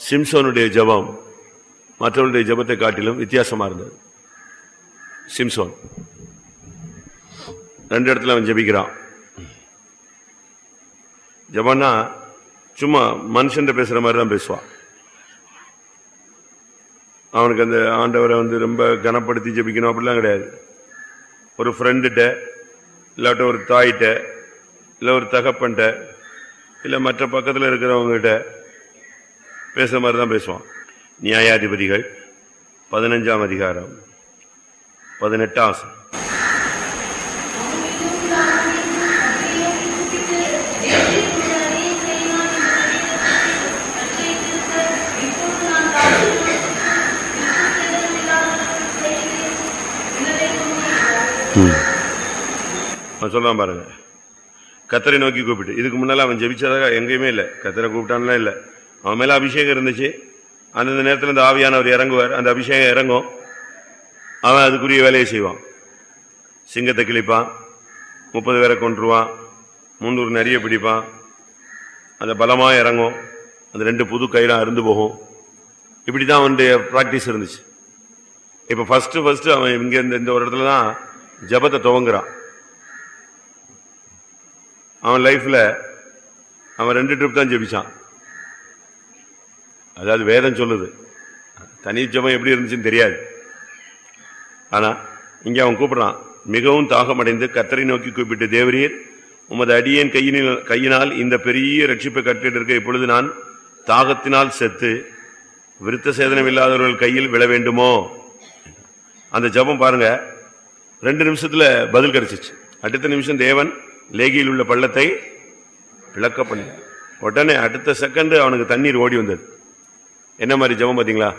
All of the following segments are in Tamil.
சிம்சோனுடைய ஜெபம் மற்றவருடைய ஜெபத்தை காட்டிலும் வித்தியாசமா இருந்தது சிம்சோன் ரெண்டு இடத்துல அவன் ஜெபிக்கிறான் ஜெபம்னா சும்மா மனுஷன் பேசுற மாதிரி தான் பேசுவான் அவனுக்கு அந்த ஆண்டவரை வந்து ரொம்ப கனப்படுத்தி ஜெபிக்கணும் அப்படிலாம் கிடையாது ஒரு ஃப்ரெண்டுகிட்ட இல்லாட்ட ஒரு தாயிட்ட இல்லை ஒரு தகப்பன்ட்ட இல்லை மற்ற பக்கத்தில் இருக்கிறவங்ககிட்ட பேசுற மாதிரி தான் பேசுவான் நியாயாதிபதிகள் பதினஞ்சாம் அதிகாரம் பதினெட்டாம் வசனம். அவன் சொல்றான் பாருங்க கத்தரை நோக்கி கூப்பிட்டு இதுக்கு முன்னால அவன் ஜெபிச்சதாக எங்கேயுமே இல்லை கத்தரை கூப்பிட்டான்லாம் இல்லை அவன் மேல அபிஷேகம் இருந்துச்சு அந்தந்த நேரத்தில் இந்த ஆவியானவர் இறங்குவார் அந்த அபிஷேகம் இறங்கும் அவன் அதுக்குரிய வேலையை செய்வான் சிங்கத்தை கிழிப்பான் முப்பது பேரை கொன்றுவான் முந்நூறு நிறைய பிடிப்பான் அந்த பலமா இறங்கும் அந்த ரெண்டு புது கையெல்லாம் அருந்து போகும் இப்படிதான் அவனுடைய பிராக்டிஸ் இருந்துச்சு இப்ப ஃபர்ஸ்ட் ஃபர்ஸ்ட் அவன் இங்க இந்த இந்த ஒரு இடத்துல தான் ஜபத்தை துவங்குறான் அவன் லைஃப்ல அவன் ரெண்டு ட்ரிப் தான் ஜெபிச்சான் அதாவது வேதம் சொல்லுது தனி ஜெபம் எப்படி இருந்துச்சுன்னு தெரியாது ஆனா இங்க அவன் கூப்பிடுறான் மிகவும் தாகமடைந்து கத்தரை நோக்கி கூப்பிட்டு தேவரீர் உமது அடியேன் கையினால் கையினால் இந்த பெரிய ரட்சிப்பை கட்டிட்டு இருக்க இப்பொழுது நான் தாகத்தினால் செத்து விருத்த சேதனம் இல்லாதவர்கள் கையில் விழ வேண்டுமோ அந்த ஜெபம் பாருங்க ரெண்டு நிமிஷத்துல பதில் கிடைச்சிச்சு அடுத்த நிமிஷம் தேவன் லேகியில் உள்ள பள்ளத்தை விளக்க பண்ணி உடனே அடுத்த செகண்ட் அவனுக்கு தண்ணீர் ஓடி வந்தது என்ன மாதிரி ஜெபம் பாத்தீங்களா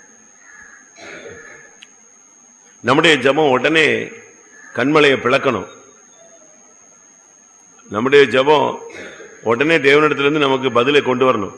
நம்முடைய ஜெபம் உடனே கண்மலையை பிளக்கணும் நம்முடைய ஜெபம் உடனே தேவனிடத்திலிருந்து நமக்கு பதிலை கொண்டு வரணும்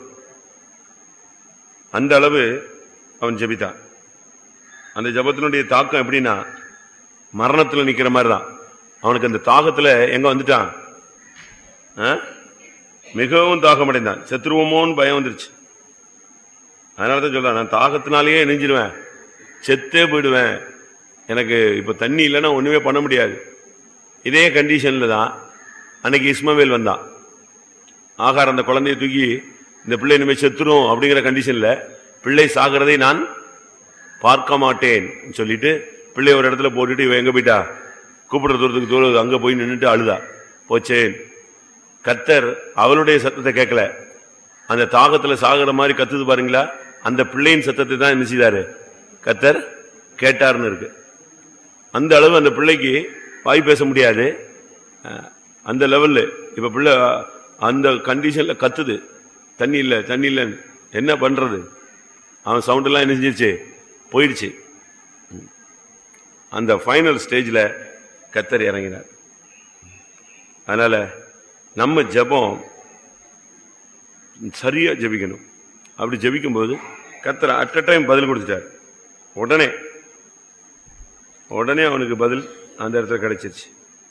அந்த அளவு அவன் ஜெபித்தான் அந்த ஜெபத்தினுடைய தாக்கம் எப்படின்னா மரணத்துல நிக்கிற மாதிரி தான் அவனுக்கு அந்த தாகத்துல எங்க வந்துட்டான் ஆ? மிகவும் தாகமடைந்தான் செத்துருவோமோன்னு பயம் வந்துருச்சு அதனாலதான் சொல்றான் நான் தாகத்தினாலேயே நெஞ்சிடுவேன் செத்தே போயிடுவேன் எனக்கு இப்ப தண்ணி இல்லைன்னா ஒண்ணுமே பண்ண முடியாது இதே கண்டிஷன்ல தான் அன்னைக்கு இஸ்மவேல் வந்தான் ஆகார் அந்த குழந்தையை தூக்கி இந்த பிள்ளை இனிமே செத்துரும் அப்படிங்கிற கண்டிஷன்ல பிள்ளை சாகிறதை நான் பார்க்க மாட்டேன் சொல்லிட்டு பிள்ளை ஒரு இடத்துல போட்டுட்டு இவன் எங்க போயிட்டா கூப்பிடுற தூரத்துக்கு தூரம் அங்க போய் நின்னுட்டு அழுதா போச்சேன் கத்தர் அவளுடைய சத்தத்தை கேட்கல அந்த தாகத்துல சாகுற மாதிரி கத்துது பாருங்களா அந்த பிள்ளையின் சத்தத்தை தான் என்ன செய்தாரு கத்தர் கேட்டார்னு இருக்கு அந்த அளவு அந்த பிள்ளைக்கு வாய் பேச முடியாது அஹ், அந்த லெவல்ல இப்ப பிள்ளை அந்த கண்டிஷன்ல கத்துது தண்ணி இல்ல தண்ணி இல்லைன்னு என்ன பண்றது அவன் சவுண்ட் எல்லாம் என்ன செஞ்சிருச்சு போயிடுச்சு அந்த ஃபைனல் ஸ்டேஜ்ல கத்தர் இறங்கினார் அதனால நம்ம ஜெபம் சரியா ஜெபிக்கணும் அப்படி ஜெபிக்கும்போது கத்தர் அட் அ டைம் பதில் கொடுத்துட்டார் உடனே உடனே அவனுக்கு பதில் அந்த இடத்துல கிடைச்சிருச்சு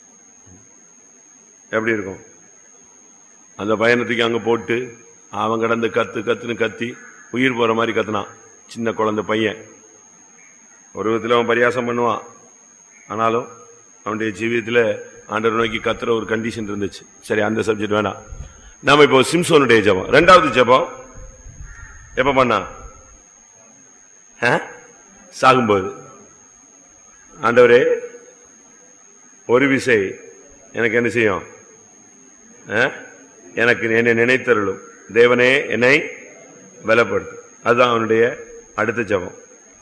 எப்படி இருக்கும் அந்த பயணத்துக்கு அங்க போட்டு அவன் கடந்து கத்து கத்துன்னு கத்தி உயிர் போற மாதிரி கத்துனான் சின்ன குழந்தை பையன் ஒரு விதத்தில் அவன் பரியாசம் பண்ணுவான் ஆனாலும் அவனுடைய ஜீவியத்தில் ஆண்டவர் நோக்கி கத்துற ஒரு கண்டிஷன் இருந்துச்சு சரி அந்த சப்ஜெக்ட் வேணாம் நாம இப்போ சிம்சோனுடைய ஜெபம் ரெண்டாவது ஜெபம் எப்ப பண்ணா ஆ? சாகும்போது ஆண்டவரே ஒரு விசை எனக்கு என்ன செய்யும் ஆ? எனக்கு என்னை நினைத்தருளும் தேவனே என்னை பலப்படுத்து அதுதான் அவனுடைய அடுத்த ஜெபம்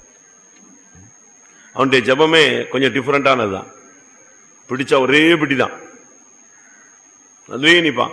அவனுடைய ஜெபமே கொஞ்சம் டிஃபரெண்டானதுதான் பிடிச்சா ஒரே பிடிதான் அதுவே நிப்பான்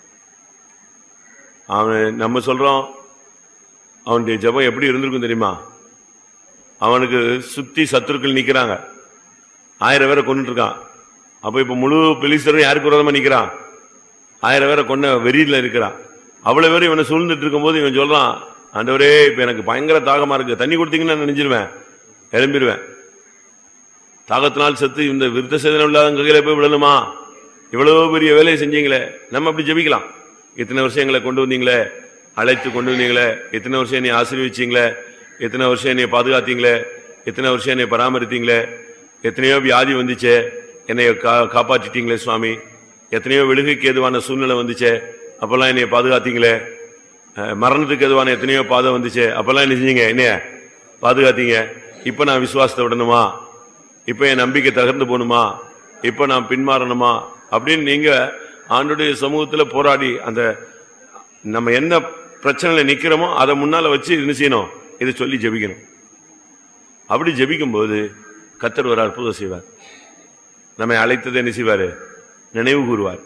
அவன் நம்ம சொல்றோம் அவனுடைய ஜெபம் எப்படி இருந்திருக்கும் தெரியுமா அவனுக்கு சுத்தி சத்துருக்கள் நிக்கிறாங்க ஆயிரம் பேரை கொண்டுட்டு இருக்கான் அப்ப இப்ப முழு பெலிஸ்தரும் யாருக்கு விரோதமா நிக்கிறான் ஆயிரம் பேரை கொண்ட வெறியில இருக்கிறான் அவ்வளவு பேர் இவனை சூழ்ந்துட்டு இருக்கும்போது இவன் சொல்றான் ஆண்டவரே இப்ப எனக்கு பயங்கர தாகமா இருக்கு தண்ணி கொடுத்தீங்கன்னா நான் நினைஞ்சிருவேன் எழும்பிடுவேன் தாகத்தினால் செத்து இந்த விருத்த சேதனம் இல்லாத கையில போய் விழணுமா இவ்வளவு பெரிய வேலையை செஞ்சீங்களே நம்ம அப்படி ஜெபிக்கலாம் இத்தனை வருஷம் எங்களை கொண்டு வந்தீங்களே அழைத்து கொண்டு வந்தீங்களே எத்தனை வருஷம் என்னை ஆசீர்வதிச்சீங்களே எத்தனை வருஷம் என்னை பாதுகாத்தீங்களே எத்தனை வருஷம் என்னை பராமரித்தீங்களே எத்தனையோ வியாதி வந்துச்சே என்னை கா- காப்பாற்றிட்டீங்களே சுவாமி எத்தனையோ விழுகைக்கு எதுவான சூழ்நிலை வந்துச்சே அப்பெல்லாம் என்னை பாதுகாத்தீங்களே அஹ், மரணத்துக்கு எதுவான எத்தனையோ பாதை வந்துச்சே அப்பெல்லாம் என்ன செஞ்சீங்க என்னைய பாதுகாத்தீங்க இப்ப நான் விசுவாசத்தை விடணுமா இப்ப என் நம்பிக்கை தகர்ந்து போகணுமா இப்ப நான் பின்மாறணுமா அப்படின்னு நீங்க ஆண்டுடைய சமூகத்துல போராடி அந்த நம்ம என்ன பிரச்சனையில நிக்கிறோமோ அதை முன்னால வச்சு என்ன செய்யணும் இதை சொல்லி ஜெபிக்கணும் அப்படி ஜெபிக்கும் போது கத்தர் ஒரு அற்புதம் செய்வார் நம்மை அழைத்ததை என்ன செய்வாரு நினைவு கூறுவார்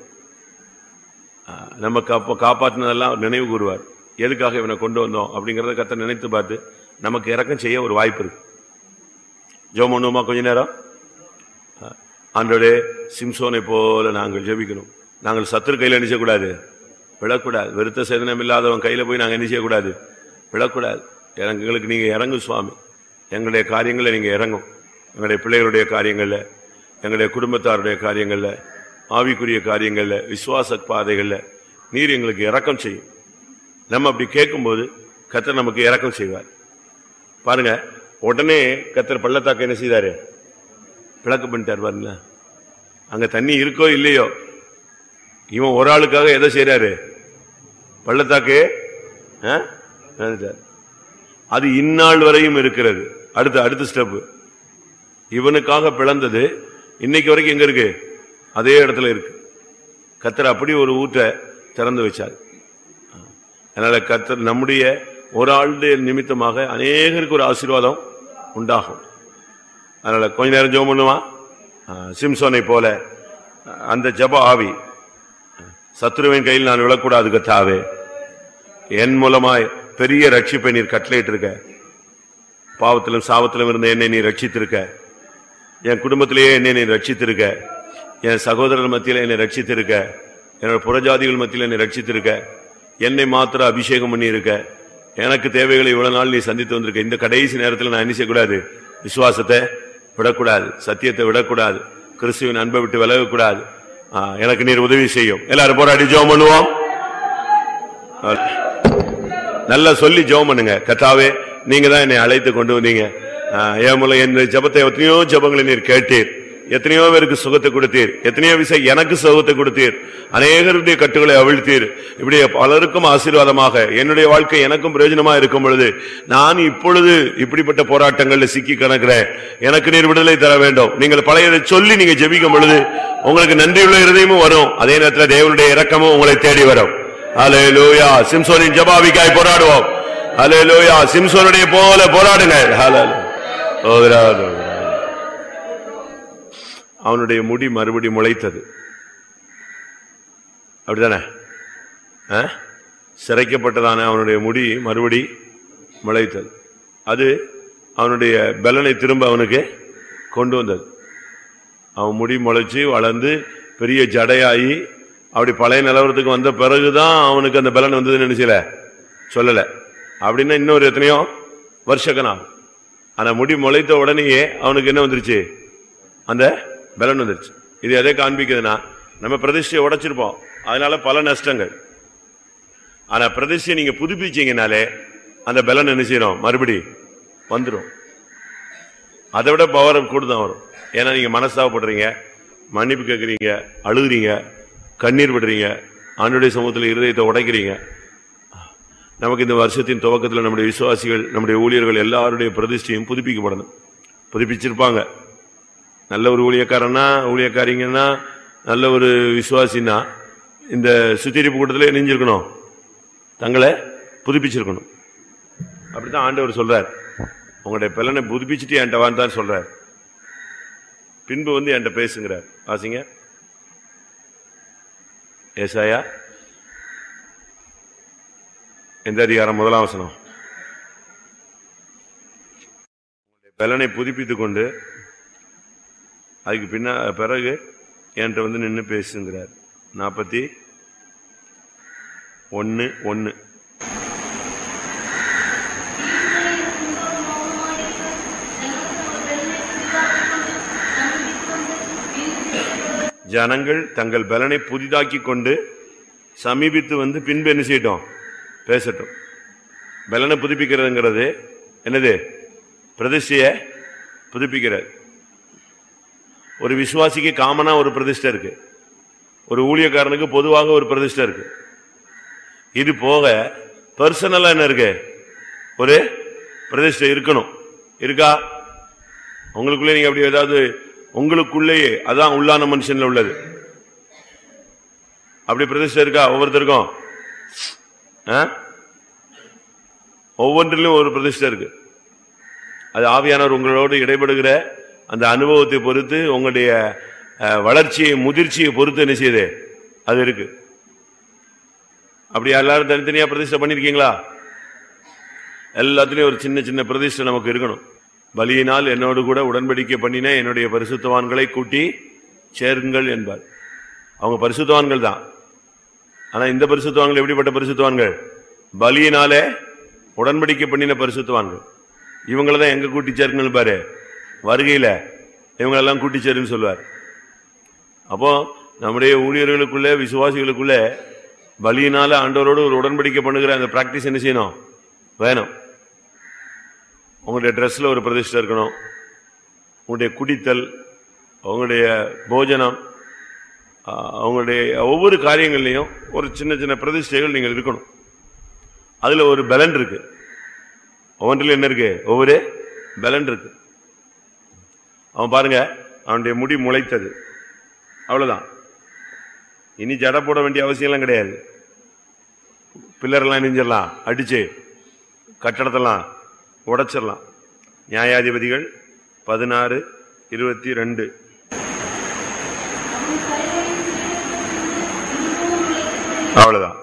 ஆஹ் நம்ம காப்ப காப்பாற்றினதெல்லாம் அவர் நினைவு கூறுவார் எதுக்காக இவனை கொண்டு வந்தோம் அப்படிங்கறத கத்தர் நினைத்து பார்த்து நமக்கு இறக்கம் செய்ய ஒரு வாய்ப்பு இருக்கு ஜோம் பண்ணுவோமா கொஞ்ச நேரம் ஆஹ் ஆண்டவரே சிம்சோனை போல நாங்கள் ஜெபிக்கணும் நாங்கள் சத்துரு கையில் என்ன செய்யக்கூடாது விழக்கூடாது வெறுத்த சேதனம் இல்லாதவன் கையில போய் நாங்கள் என்ன செய்யக்கூடாது விழக்கூடாது எனக்கு- எங்களுக்கு நீங்க இறங்கு சுவாமி எங்களுடைய காரியங்களை நீங்க இறங்கும் எங்களுடைய பிள்ளைகளுடைய காரியங்கள்ல எங்களுடைய குடும்பத்தாருடைய காரியங்கள்ல ஆவிக்குரிய காரியங்கள்ல விசுவாச பாதைகள்ல நீர் எங்களுக்கு இறக்கம் செய்யும் நம்ம அப்படி கேட்கும்போது கத்தர் நமக்கு இறக்கம் செய்வார் பாருங்க உடனே கத்தர் பள்ளத்தாக்க என்ன செய்தாரு பிளக்கு பண்ணிட்டார் பாருங்க அங்க தண்ணி இருக்கோ இல்லையோ இவன் ஒரு ஆளுக்காக எதை செய்யறாரு பள்ளத்தாக்கு ஆ? நினைச்சார். அது இந்நாள் வரையும் இருக்கிறது அடுத்த அடுத்த ஸ்டெப் இவனுக்காக பிளந்தது இன்னைக்கு வரைக்கும் எங்க இருக்கு அதே இடத்துல இருக்கு கத்தர் அப்படி ஒரு ஊற்றை திறந்து வச்சார் அதனால கத்தர் நம்முடைய ஒரு ஆளுடைய நிமித்தமாக அநேகருக்கு ஒரு ஆசீர்வாதம் உண்டாகும் அதனால கொஞ்ச நேரம் ஜெபம் பண்ணுவான் சிம்சோனை போல அஹ், அந்த ஜப ஆவி சத்ருவின் கையில் நான் விழக்கூடாது கத்தாவே என் மூலமாய் பெரிய ரட்சிப்பை நீர் கட்டளையிட்டு இருக்க பாவத்திலும் சாவத்திலும் இருந்த என்னை நீ ரட்சித்திருக்க என் குடும்பத்திலேயே என்னை நீ ரட்சித்திருக்க என் சகோதரர் மத்தியில் என்னை ரட்சித்திருக்க என்னோட புறஜாதிகள் மத்தியில் என்னை ரட்சித்திருக்க என்னை மாத்திர அபிஷேகம் பண்ணி இருக்க எனக்கு தேவைகளை இவ்வளவு நாள் நீ சந்தித்து வந்திருக்க இந்த கடைசி நேரத்தில் நான் என்ன செய்யக்கூடாது விசுவாசத்தை விடக்கூடாது சத்தியத்தை விடக்கூடாது கிறிஸ்துவின் அன்பை விட்டு விலகக்கூடாது ஆ, எனக்கு நீர் உதவி செய்யும் எல்லாரும் போராடி ஜெபம் பண்ணுவோம் நல்லா சொல்லி ஜெபம் பண்ணுங்க கத்தாவே நீங்க தான் என்னை அழைத்து கொண்டு வந்தீங்க ஆ, என் மூலம் என் ஜெபத்தை எத்தனையோ ஜெபங்களை நீர் கேட்டீர் எத்தனையோ பேருக்கு சுகத்தை கொடுத்தீர் எத்தனையோ விஷயம் எனக்கு சுகத்தை கொடுத்தீர் அநேகருடைய கட்டுகளை அவிழ்த்தீர் இப்படி பலருக்கும் ஆசீர்வாதமாக என்னுடைய வாழ்க்கை எனக்கும் பிரயோஜனமா இருக்கும் பொழுது நான் இப்பொழுது இப்படிப்பட்ட போராட்டங்கள்ல சிக்கி கிடக்கிறேன் எனக்கு நீர் விடுதலை தர வேண்டும் நீங்கள் பழையதை சொல்லி நீங்க ஜெபிக்கும் பொழுது உங்களுக்கு நன்றியுள்ள இருதயமும் வரும் அதே நேரத்தில் தேவனுடைய இரக்கமும் உங்களை தேடி வரும் அலேலூயா சிம்சோனின் ஜபாவிக்காய் போராடுவோம் அலேலூயா சிம்சோனுடைய போல போராடுங்க ஹalleluya. ஓதுரா, ஓதுரா. அவனுடைய முடி மறுபடி முளைத்தது அப்படிதானே ஆ? சிரைக்கப்பட்டதான அவனுடைய முடி மறுபடி முளைத்தது அது அவனுடைய பலனை திரும்ப அவனுக்கு கொண்டு வந்தது அவன் முடி முளைச்சு வளர்ந்து பெரிய ஜடையாகி அப்படி பழைய நிலவரத்துக்கு வந்த பிறகுதான் அவனுக்கு அந்த பலன் வந்ததுன்னு நினைச்சல சொல்லல அப்படின்னா இன்னொரு எத்தனையோ வருஷக்கணம் ஆனா முடி முளைத்த உடனேயே அவனுக்கு என்ன வந்துருச்சு அந்த பலன் வந்துருச்சு இது எதை காண்பிக்குதுன்னா நம்ம பிரதிஷ்டையை உடைச்சிருப்போம் அதனால பல நஷ்டங்கள் ஆனா பிரதிஷ்டையை நீங்க புதுப்பிச்சீங்கனாலே அந்த பலன் என்ன செய்யணும் மறுபடி வந்துடும் அதை விட பவர் கூடுதான் வரும் ஏன்னா நீங்க மனஸ்தாபப்படுறீங்க மன்னிப்பு கேட்குறீங்க அழுகுறீங்க கண்ணீர் விடுறீங்க ஆண்டுடைய சமூகத்தில் இருதயத்தை உடைக்கிறீங்க நமக்கு இந்த வருஷத்தின் துவக்கத்தில் நம்முடைய விசுவாசிகள் நம்முடைய ஊழியர்கள் எல்லாருடைய பிரதிஷ்டையும் புதுப்பிக்கப்படணும் புதுப்பிச்சிருப்பாங்க நல்ல ஒரு ஊழியக்காரனா ஊழியக்காரிங்கன்னா நல்ல ஒரு விசுவாசின்னா இந்த சுத்திரிப்பு கூட்டத்தில் இணைஞ்சிருக்கணும் தங்களை புதுப்பிச்சிருக்கணும் அப்படித்தான் ஆண்டவர் சொல்றார் உங்களுடைய பலனை புதுப்பிச்சுட்டு என்கிட்ட வான்னு சொல்றார் பின்பு வந்து என்கிட்ட பேசுங்கிறார் வாசிங்க ஏசாயா எந்த அதிகாரம் முதலாம் வசனம் உங்களுடைய பலனை புதுப்பித்துக் கொண்டு அதுக்கு பின்னா பிறகு என்கிட்ட வந்து நின்று பேசுங்கிறார் நாற்பத்தி ஒன்னு ஒன்னு ஜனங்கள் தங்கள் பலனை புதிதாக்கி கொண்டு சமீபித்து வந்து பின்பு என்ன செய்யட்டும் பேசட்டும் பலனை புதுப்பிக்கிறதுங்கிறது என்னது பிரதிஷ்டைய புதுப்பிக்கிறது ஒரு விசுவாசிக்கு காமனா ஒரு பிரதிஷ்டை இருக்கு ஒரு ஊழியக்காரனுக்கு பொதுவாக ஒரு பிரதிஷ்டை இருக்கு இது போக பர்சனலா என்ன இருக்கு ஒரு பிரதிஷ்டை இருக்கணும் இருக்கா உங்களுக்குள்ளே நீங்க அப்படி ஏதாவது உங்களுக்குள்ளேயே அதான் உள்ளான மனுஷன்ல உள்ளது அப்படி பிரதிஷ்டை இருக்கா ஒவ்வொருத்தருக்கும் ஆ? ஒவ்வொன்றிலும் ஒரு பிரதிஷ்டை இருக்கு அது ஆவியானவர் உங்களோடு இடைபடுகிற அந்த அனுபவத்தை பொறுத்து உங்களுடைய அஹ், வளர்ச்சியை முதிர்ச்சியை பொறுத்து என்ன செய்யுது அது இருக்கு அப்படி எல்லாரும் தனித்தனியா பிரதிஷ்டை பண்ணிருக்கீங்களா எல்லாத்துலயும் ஒரு சின்ன சின்ன பிரதிஷ்டை நமக்கு இருக்கணும் பலியினால் என்னோடு கூட உடன்படிக்கை பண்ணின என்னுடைய பரிசுத்தவான்களை கூட்டி சேருங்கள் என்பார் அவங்க பரிசுத்தவான்கள் தான் ஆனா இந்த பரிசுத்தவான்கள் எப்படிப்பட்ட பரிசுத்தவான்கள் பலியினாலே உடன்படிக்கை பண்ணின பரிசுத்தவான்கள் இவங்கள தான் எங்க கூட்டி சேருங்கள் பாரு வருகையில இவங்களெல்லாம் கூட்டி சேருன்னு சொல்லுவார் அப்போ நம்முடைய ஊழியர்களுக்குள்ள விசுவாசிகளுக்குள்ள பலியினால ஆண்டவரோடு ஒரு உடன்படிக்கை பண்ணுகிற அந்த பிராக்டிஸ் என்ன செய்யணும் வேணும் உங்களுடைய ட்ரெஸ்ல ஒரு பிரதிஷ்டை இருக்கணும் உங்களுடைய குடித்தல் உங்களுடைய போஜனம் ஆஹ், அவங்களுடைய ஒவ்வொரு காரியங்கள்லையும் ஒரு சின்ன சின்ன பிரதிஷ்டைகள் நீங்கள் இருக்கணும் அதுல ஒரு பலன் இருக்கு ஒவ்வொன்றில் என்ன இருக்கு ஒவ்வொரு பலன் இருக்கு அவன் பாருங்க அவனுடைய முடி முளைத்தது அவ்வளவுதான் இனி ஜடை போட வேண்டிய அவசியம் எல்லாம் கிடையாது பில்லர்லாம் நெஞ்சிடலாம் அடிச்சு கட்டடத்தெல்லாம் உடைச்சிடலாம் நியாயாதிபதிகள் பதினாறு இருபத்தி ரெண்டு அவ்வளவுதான்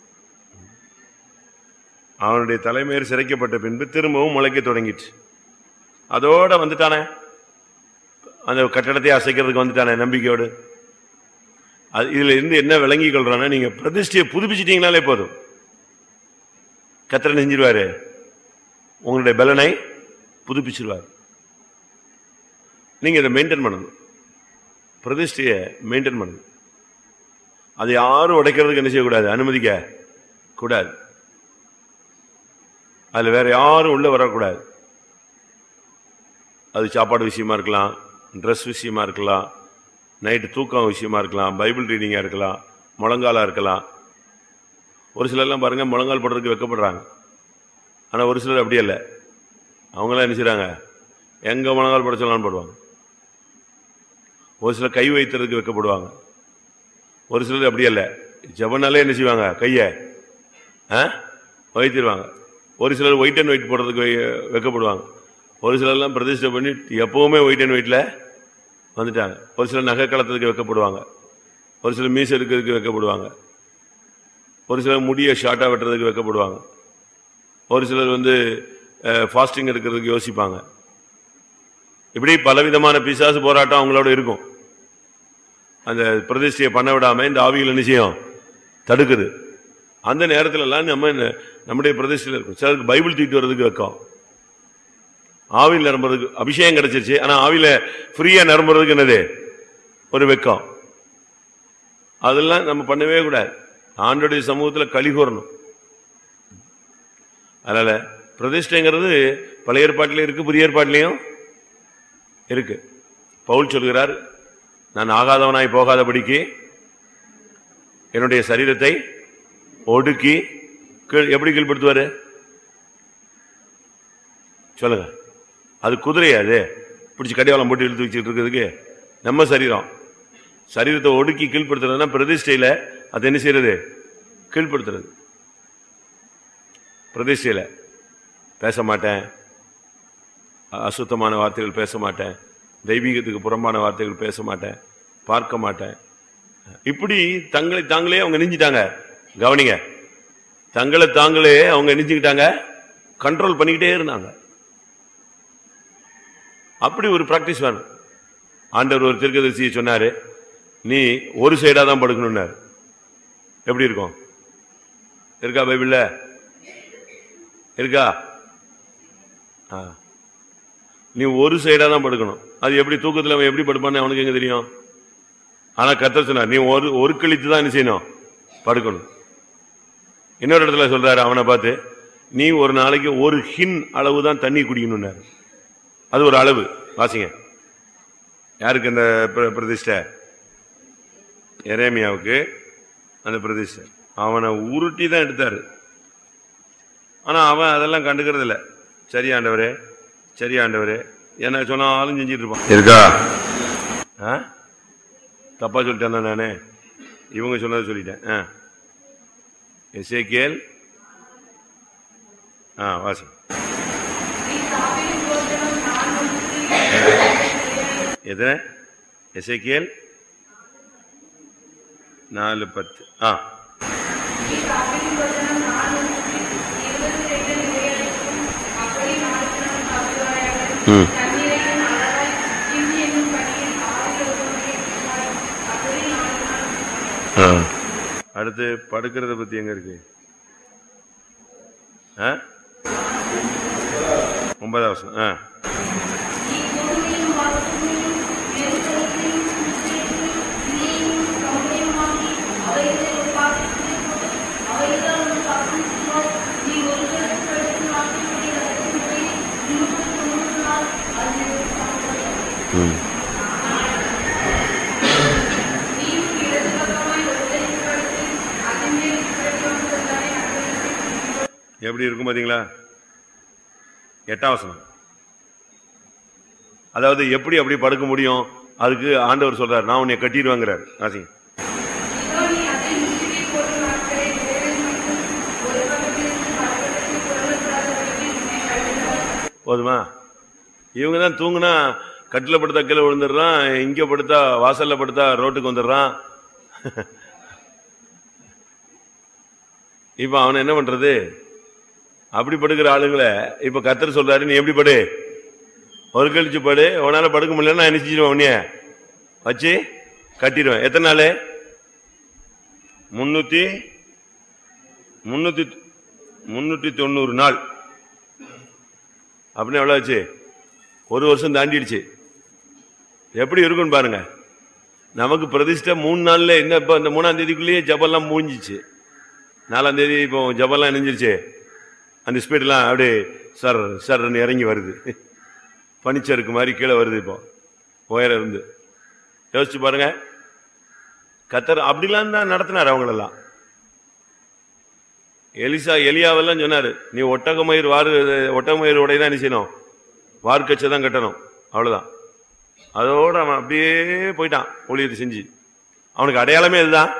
அவனுடைய தலைமையர் சிறைக்கப்பட்ட பின்பு திரும்பவும் முளைக்க தொடங்கிட்டு அதோட வந்துட்டானே அந்த கட்டடத்தை அசைக்கிறதுக்கு வந்துட்டானே நம்பிக்கையோடு அது இதுல இருந்து என்ன விளங்கி கொள்றான்னா நீங்க பிரதிஷ்டையை புதுப்பிச்சிட்டீங்கனாலே போதும் கத்திர செஞ்சிருவாரு உங்களுடைய பலனை புதுப்பிச்சிருவார் நீங்க இதை மெயின்டைன் பண்ணணும் பிரதிஷ்டையை மெயின்டைன் பண்ணணும் அதை யாரும் உடைக்கிறதுக்கு என்ன செய்யக்கூடாது அனுமதிக்க கூடாது அதுல வேற யாரும் உள்ள வரக்கூடாது அது சாப்பாடு விஷயமா இருக்கலாம் ட்ரெஸ் விஷயமா இருக்கலாம் நைட்டு தூக்கம் விஷயமா இருக்கலாம் பைபிள் ரீடிங்கா இருக்கலாம் முழங்காலா இருக்கலாம் ஒரு சிலர்லாம் பாருங்க முழங்கால் போடுறதுக்கு வைக்கப்படுறாங்க ஆனா ஒரு சிலர் அப்படி இல்லை அவங்களாம் என்ன செய்றாங்க எங்க முழங்கால் போட சொல்லலாம்னு போடுவாங்க ஒரு சிலர் கை வைத்துறதுக்கு வைக்கப்படுவாங்க ஒரு சிலர் அப்படி இல்லை ஜபனாலே என்ன செய்வாங்க கையை வைத்திருவாங்க ஒரு சிலர் ஒயிட் அண்ட் ஒயிட் போடுறதுக்கு வை- வைக்கப்படுவாங்க ஒரு சிலர்லாம் பிரதிஷ்டை பண்ணி எப்பவுமே ஒயிட் அண்ட் ஒயிட்ல வந்துட்டாங்க ஒரு சிலர் நகை கலத்துக்கு வைக்கப்படுவாங்க ஒரு சிலர் மீசை எடுக்கிறதுக்கு வைக்கப்படுவாங்க ஒரு சிலர் முடியை ஷார்ட்டாக வெட்டுறதுக்கு வைக்கப்படுவாங்க ஒரு சிலர் வந்து ஃபாஸ்டிங் எடுக்கிறதுக்கு யோசிப்பாங்க இப்படி பலவிதமான பிசாசு போராட்டம் அவங்களோட இருக்கும் அந்த பிரதிஷ்டையை பண்ண விடாம இந்த ஆவிகள் என்ன செய்யும் தடுக்குது அந்த நேரத்துல எல்லாம் நம்ம என்ன- நம்முடைய பிரதிஷ்டையில் இருக்கும் சிலருக்கு பைபிள் தூக்கிட்டு வர்றதுக்கு வைக்கும் ஆவியில் நிரம்புறதுக்கு அபிஷேகம் கிடைச்சிருச்சு ஆனா ஆவியில ஃப்ரீயா நிரம்புறதுக்கு என்னது ஒரு வெக்கம் அதெல்லாம் நம்ம பண்ணவே கூடாது ஆண்டோடைய சமூகத்துல களி கூறணும் அதனால பிரதிஷ்டைங்கிறது பழைய ஏற்பாட்டிலையும் இருக்கு புதிய ஏற்பாட்டிலையும் இருக்கு பவுல் சொல்கிறார் நான் ஆகாதவனாய் போகாதபடிக்கு என்னுடைய சரீரத்தை ஒடுக்கி கீழ் எப்படி கீழ்படுத்துவாரு சொல்லுங்க அது குதிரையா அது பிடிச்சி கடிவாளம் போட்டு இழுத்து வச்சுட்டு இருக்கிறதுக்கு நம்ம சரீரம் சரீரத்தை ஒடுக்கி கீழ்படுத்துறதுன்னா பிரதிஷ்டையில அது என்ன செய்யறது கீழ்படுத்துறது பிரதிஷ்டையில பேச மாட்டேன் அசுத்தமான வார்த்தைகள் பேச மாட்டேன் தெய்வீகத்துக்கு புறம்பான வார்த்தைகள் பேச மாட்டேன் பார்க்க மாட்டேன் இப்படி தங்களை தாங்களே அவங்க நெஞ்சிட்டாங்க கவனிங்க தங்களை தாங்களே அவங்க நெஞ்சுக்கிட்டாங்க கண்ட்ரோல் பண்ணிக்கிட்டே இருந்தாங்க அப்படி ஒரு பிராக்டிஸ் வேணும் ஆண்டவர் ஒரு திருக்கதரிசியை சொன்னாரு நீ ஒரு சைடா தான் படுக்கணும்னாரு எப்படி இருக்கும் இருக்கா பைபிள்ல இருக்கா ஆ. நீ ஒரு சைடா தான் படுக்கணும் அது எப்படி தூக்கத்துல அவன் எப்படி படுப்பான்னு அவனுக்கு எங்க தெரியும் ஆனா கத்தர் சொன்னார் நீ ஒரு ஒரு கழித்து தான் என்ன செய்யணும் படுக்கணும் இன்னொரு இடத்துல சொல்றாரு அவனை பார்த்து நீ ஒரு நாளைக்கு ஒரு ஹின் அளவு தான் தண்ணி குடிக்கணும்னாரு அது ஒரு அளவு வாசிங்க யாருக்கு அந்த பிர- பிரதிஷ்டை எரேமியாவுக்கு அந்த பிரதிஷ்டை அவனை உருட்டி தான் எடுத்தாரு ஆனா அவன் அதெல்லாம் கண்டுக்கிறது இல்ல சரி ஆண்டவரே சரி ஆண்டவரே என்ன சொன்னாலும் செஞ்சிட்டு இருப்பான் இருக்கா ஆ? தப்பா சொல்லிட்டேன் நானு இவங்க சொன்னதை சொல்லிட்டேன் ஆ. எசேக்கியேல் ஆ வாசி எத்தனை எசேக்கியேல் நாலு பத்து ஆ ம் ஆ. அடுத்து படுக்கிறத பத்தி எங்க இருக்கு ஆ? ஒன்பதாம் வருஷம் ஆ ம். எப்படி இருக்கும் பாத்தீங்களா எட்டாம் வசனம் அதாவது எப்படி அப்படி படுக்க முடியும் அதுக்கு ஆண்டவர் சொல்றாரு நான் உன்னை கட்டிடுவாங்கிறார் ஆசிங்க போதுமா இவங்க தான் தூங்குனா கட்டில படுத்தா கீழே விழுந்துடுறான் இங்க படுத்தா வாசல்ல படுத்தா ரோட்டுக்கு வந்துடுறான் இப்ப அவன் என்ன பண்றது அப்படி படுக்கிற ஆளுங்களை இப்ப கத்தர் சொல்றாரு நீ எப்படி படு ஒரு கழிச்சு படு உன்னால படுக்க முடியலன்னா என்ன செஞ்சிருவேன் உன்னைய வச்சு கட்டிடுவேன் எத்தனை நாள் முன்னூத்தி முன்னூத்தி முன்னூத்தி தொண்ணூறு நாள் அப்படின்னு எவ்வளவு ஆச்சு ஒரு வருஷம் தாண்டிடுச்சு எப்படி இருக்குன்னு பாருங்க நமக்கு பிரதிஷ்டை மூணு நாள்ல என்ன இப்ப இந்த மூணாம் தேதிக்குள்ளேயே ஜபெல்லாம் மூஞ்சிச்சு நாலாம் தேதி இப்போ ஜபெல்லாம் இணைஞ்சிருச்சு அந்த ஸ்பீட்லாம் அப்படியே சர் சர்ன்னு இறங்கி வருது பனிச்சறுக்கு மாதிரி கீழே வருது இப்போ உயரம் இருந்து யோசிச்சு பாருங்க கத்தர் அப்படிலாம் தான் நடத்தினார் அவங்களெல்லாம் எலிசா எலியாவெல்லாம் சொன்னாரு நீ ஒட்டகமயிர் வாரு ஒட்டகமயிர் உடைய தான் என்ன செய்யணும் வார்க்கச்சை தான் கட்டணும் அவ்வளவுதான் அதோட அவன் அப்படியே போயிட்டான் ஊழியத்தை செஞ்சு அவனுக்கு அடையாளமே இதுதான்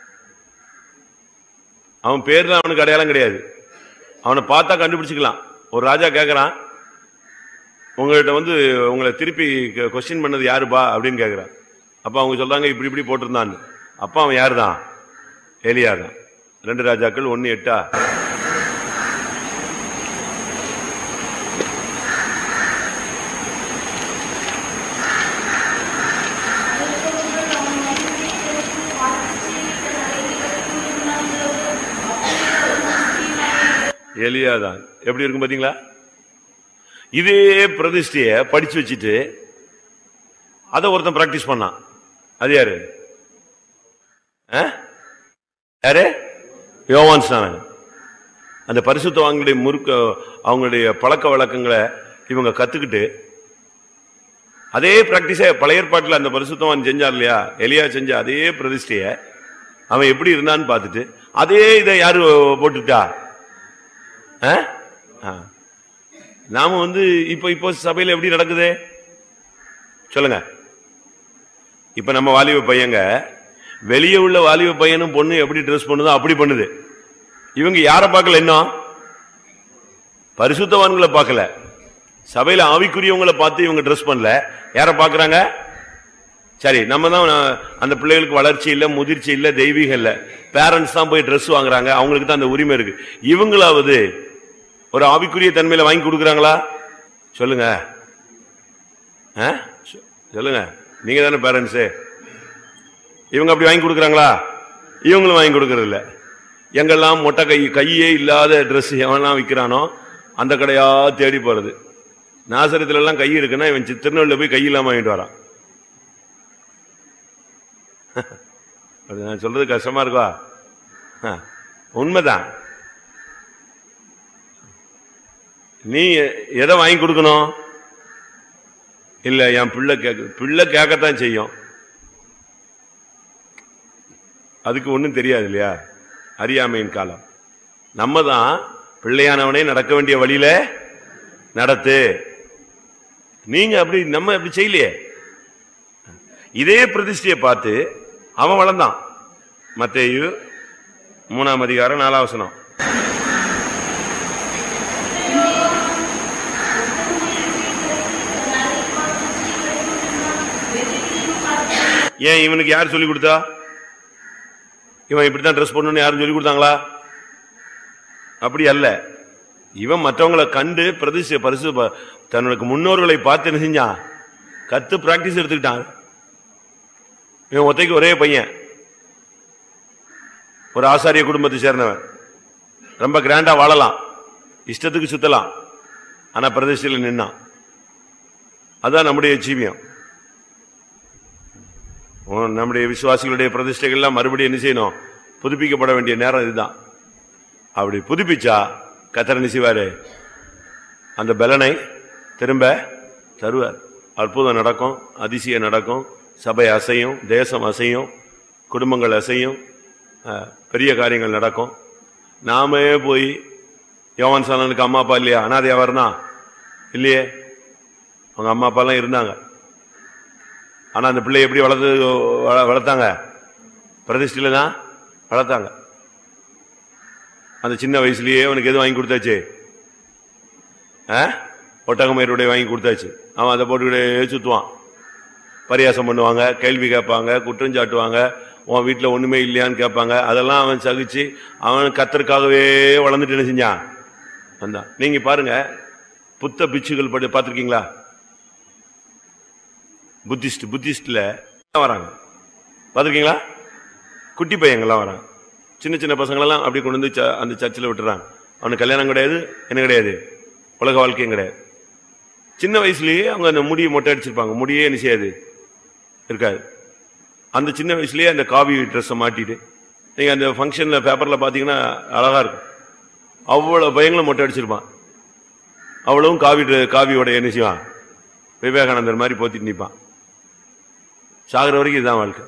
அவன் பேர்ல அவனுக்கு அடையாளம் கிடையாது அவனை பார்த்தா கண்டுபிடிச்சுக்கலாம் ஒரு ராஜா கேட்கறான் உங்கள்கிட்ட வந்து உங்களை திருப்பி கொஸ்டின் பண்ணது யாருப்பா அப்படின்னு கேட்கறான் அப்ப அவங்க சொல்றாங்க இப்படி இப்படி போட்டிருந்தான்னு அப்ப அவன் யாரு தான் எலியா தான் ரெண்டு ராஜாக்கள் ஒன்னு எட்டா எலியா தான் எப்படி இருக்கும் பாத்தீங்களா இதே பிரதிஷ்டைய படிச்சு வச்சுட்டு அதை ஒருத்தன் பிராக்டிஸ் பண்ணான் அது யாரு ஆ? யாரு யோவான் ஸ்நானகன் அந்த பரிசுத்தவாங்களுடைய முறுக்க அவங்களுடைய பழக்க வழக்கங்களை இவங்க கத்துக்கிட்டு அதே பிராக்டிஸ பழைய ஏற்பாட்டில் அந்த பரிசுத்தவான் செஞ்சார் இல்லையா எலியா செஞ்ச அதே பிரதிஷ்டைய அவன் எப்படி இருந்தான்னு பார்த்துட்டு அதே இதை யாரு போட்டுட்டா ஆ? ஆ. நாம வந்து இப்போ இப்போ சபையில எப்படி நடக்குது சொல்லுங்க இப்ப நம்ம வாலிப பையங்க வெளியே உள்ள வாலிப பையனும் பொண்ணு எப்படி ட்ரெஸ் பண்ணுதோ அப்படி பண்ணுது இவங்க யாரை பார்க்கல இன்னும் பரிசுத்தவான்களை பார்க்கல சபையில ஆவிக்குரியவங்களை பார்த்து இவங்க ட்ரெஸ் பண்ணல யாரை பார்க்கறாங்க சரி நம்ம தான் அந்த பிள்ளைகளுக்கு வளர்ச்சி இல்ல முதிர்ச்சி இல்ல தெய்வீகம் இல்ல பேரண்ட்ஸ் தான் போய் Dress வாங்குறாங்க அவங்களுக்கு தான் அந்த உரிமை இருக்கு இவங்களாவது ஒரு ஆவிக்குரிய தன்மையில வாங்கி கொடுக்குறாங்களா சொல்லுங்க ஆ? சொ- சொல்லுங்க நீங்க தானே பேரண்ட்ஸு இவங்க அப்படி வாங்கி கொடுக்குறாங்களா இவங்களும் வாங்கி கொடுக்கறது இல்ல எங்கெல்லாம் மொட்டை கை கையே இல்லாத Dress எவன்லாம் விற்கிறானோ அந்த கடையா தேடி போறது நாசரத்துல எல்லாம் கை இருக்குன்னா இவன் சி- திருநெல்வேலியில போய் கை இல்லாம வாங்கிட்டு வரான் அது நான் சொல்றது கஷ்டமா இருக்கா ஆ, உண்மைதான் நீ எதை வாங்கி கொடுக்கணும் இல்ல என் பிள்ளை கேட்க பிள்ளை கேட்கத்தான் செய்யும் அதுக்கு ஒண்ணும் தெரியாது இல்லையா அறியாமையின் காலம் நம்ம தான் பிள்ளையானவனே நடக்க வேண்டிய வழியில நடத்து நீங்க அப்படி நம்ம அப்படி செய்யலையே இதே பிரதிஷ்டையை பார்த்து அவன் வளர்ந்தான் மத்தேயு மூணாம் அதிகாரம் நாலாம் வசனம் ஏன் இவனுக்கு யார் சொல்லி கொடுத்தா இவன் இப்படித்தான் ட்ரெஸ் பண்ணணும்னு யாரும் சொல்லி கொடுத்தாங்களா அப்படி அல்ல இவன் மற்றவங்களை கண்டு பிரதிஷ்டை பரிசு ப- தன்னுடைய முன்னோர்களை பார்த்து என்ன செஞ்சான் கத்து பிராக்டிஸ் எடுத்துக்கிட்டான் இவன் ஒத்தைக்கு ஒரே பையன் ஒரு ஆசாரிய குடும்பத்தை சேர்ந்தவன் ரொம்ப கிராண்டா வாழலாம் இஷ்டத்துக்கு சுத்தலாம் ஆனா பிரதிஷ்டையில் நின்னான் அதான் நம்முடைய ஜீவியம் உம், நம்முடைய விசுவாசிகளுடைய பிரதிஷ்டைகள்லாம் மறுபடியும் என்ன செய்யணும் புதுப்பிக்கப்பட வேண்டிய நேரம் இதுதான் அப்படி புதுப்பிச்சா கத்தர் என்ன செய்வாரு அந்த பலனை திரும்ப தருவார் அற்புதம் நடக்கும் அதிசயம் நடக்கும் சபை அசையும் தேசம் அசையும் குடும்பங்கள் அசையும் அஹ், பெரிய காரியங்கள் நடக்கும் நாமே போய் யோவான் சாலனுக்கு அம்மா அப்பா இல்லையா அனாதையா வரனா இல்லையே அவங்க அம்மா அப்பா எல்லாம் இருந்தாங்க ஆனா அந்த பிள்ளை எப்படி வளர்த்து வள- வளர்த்தாங்க பிரதிஷ்டையில தான் வளர்த்தாங்க அந்த சின்ன வயசுலயே அவனுக்கு எது வாங்கி கொடுத்தாச்சு ஆ? ஒட்டகமயிருடைய வாங்கி கொடுத்தாச்சு அவன் அதை போட்டுக்கிட்டே சுத்துவான் பரியாசம் பண்ணுவாங்க கேள்வி கேட்பாங்க குற்றம் சாட்டுவாங்க உன் வீட்டுல ஒண்ணுமே இல்லையான்னு கேட்பாங்க அதெல்லாம் அவன் சகிச்சு அவன் கத்தருக்காகவே வளர்ந்துட்டு என்ன செஞ்சான் வந்தான் நீங்க பாருங்க புத்த பிச்சுகள் படி பார்த்திருக்கீங்களா புத்திஸ்ட் புத்திஸ்ட்ல வராங்க பார்த்திருக்கீங்களா குட்டி பையங்கள்லாம் வராங்க சின்ன சின்ன பசங்களெல்லாம் அப்படி கொண்டு வந்து ச- அந்த சர்ச்சில் விட்டுறாங்க அவனுக்கு கல்யாணம் கிடையாது என்ன கிடையாது உலக வாழ்க்கையும் கிடையாது சின்ன வயசுலயே அவங்க அந்த முடியை மொட்டை அடிச்சிருப்பாங்க முடியே என்ன செய்யாது இருக்காது அந்த சின்ன வயசுலயே அந்த காவி ட்ரெஸ்ஸை மாட்டிட்டு நீங்க அந்த ஃபங்க்ஷன்ல பேப்பர்ல பாத்தீங்கன்னா அழகா இருக்கும் அவ்வளவு பையங்களும் மொட்டை அடிச்சிருப்பான் அவ்வளவும் காவி dre- காவியோட என்ன செய்வான் விவேகானந்தர் மாதிரி போத்திட்டு நிப்பான் சாகிற வரைக்கும் இதுதான் வாழ்க்கை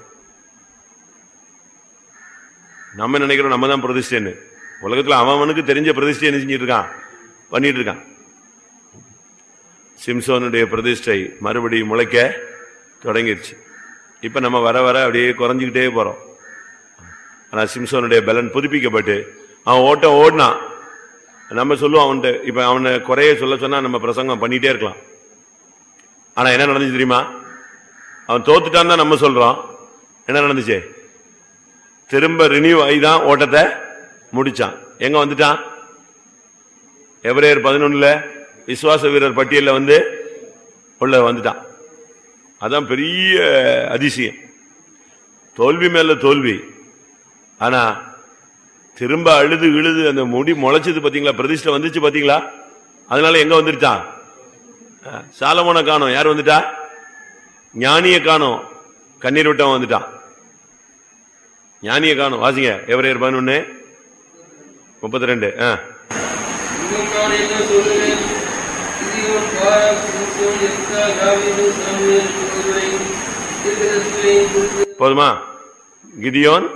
நம்ம நினைக்கிறோம் நம்ம தான் பிரதிஷ்டைன்னு உலகத்துல அவன் அவனுக்கு தெரிஞ்ச பிரதிஷ்டை என்ன செஞ்சிட்டு இருக்கான் பண்ணிட்டு இருக்கான் சிம்சோனுடைய பிரதிஷ்டை மறுபடியும் முளைக்க தொடங்கிருச்சு இப்ப நம்ம வர வர அப்படியே குறைஞ்சுக்கிட்டே போறோம் ஆனா சிம்சோனுடைய பலன் புதுப்பிக்கப்பட்டு அவன் ஓட்டம் ஓடினான் நம்ம சொல்லுவோம் அவன்கிட்ட இப்ப அவனை குறைய சொல்ல சொன்னா நம்ம பிரசங்கம் பண்ணிட்டே இருக்கலாம் ஆனா என்ன நடந்துச்சு தெரியுமா அவன் தோத்துட்டான்னு தான் நம்ம சொல்றோம் என்ன நடந்துச்சு திரும்ப ரினியூ ஆகி தான் ஓட்டத்தை முடிச்சான் எங்க வந்துட்டான் எவரேர் பதினொன்னுல விசுவாச வீரர் பட்டியல்ல வந்து உள்ள வந்துட்டான் அதான் பெரிய அதிசயம் தோல்வி மேல தோல்வி ஆனா திரும்ப அழுது இழுது அந்த முடி முளைச்சது பாத்தீங்களா பிரதிஷ்டை வந்துச்சு பாத்தீங்களா அதனால எங்க வந்துருச்சான் அஹ், சாலமோனை காணோம் யார் வந்துட்டா ஞானிய காணோம் கண்ணீர் விட்டவன் வந்துட்டான் ஞானிய காணும் வாசிங்க எவரையர் பதினொன்னு முப்பத்தி ரெண்டு இன்னும் நான் என்ன சொல்லுவேன் கிதியோன் பாராக் சிம்சோன் எப்தா தாவீது சாமுவேல் ஒருவரையும் தீர்க்கதரிசிகளையும் குறித்து போதுமா கிதியோன்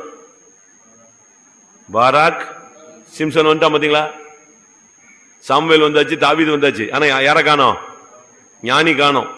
பாராக் சிம்சன் வந்துட்டான் பாத்தீங்களா சாமுவேல் வந்தாச்சு தாவீது வந்தாச்சு ஆனா யா- யார காணோம் ஞானி காணோம்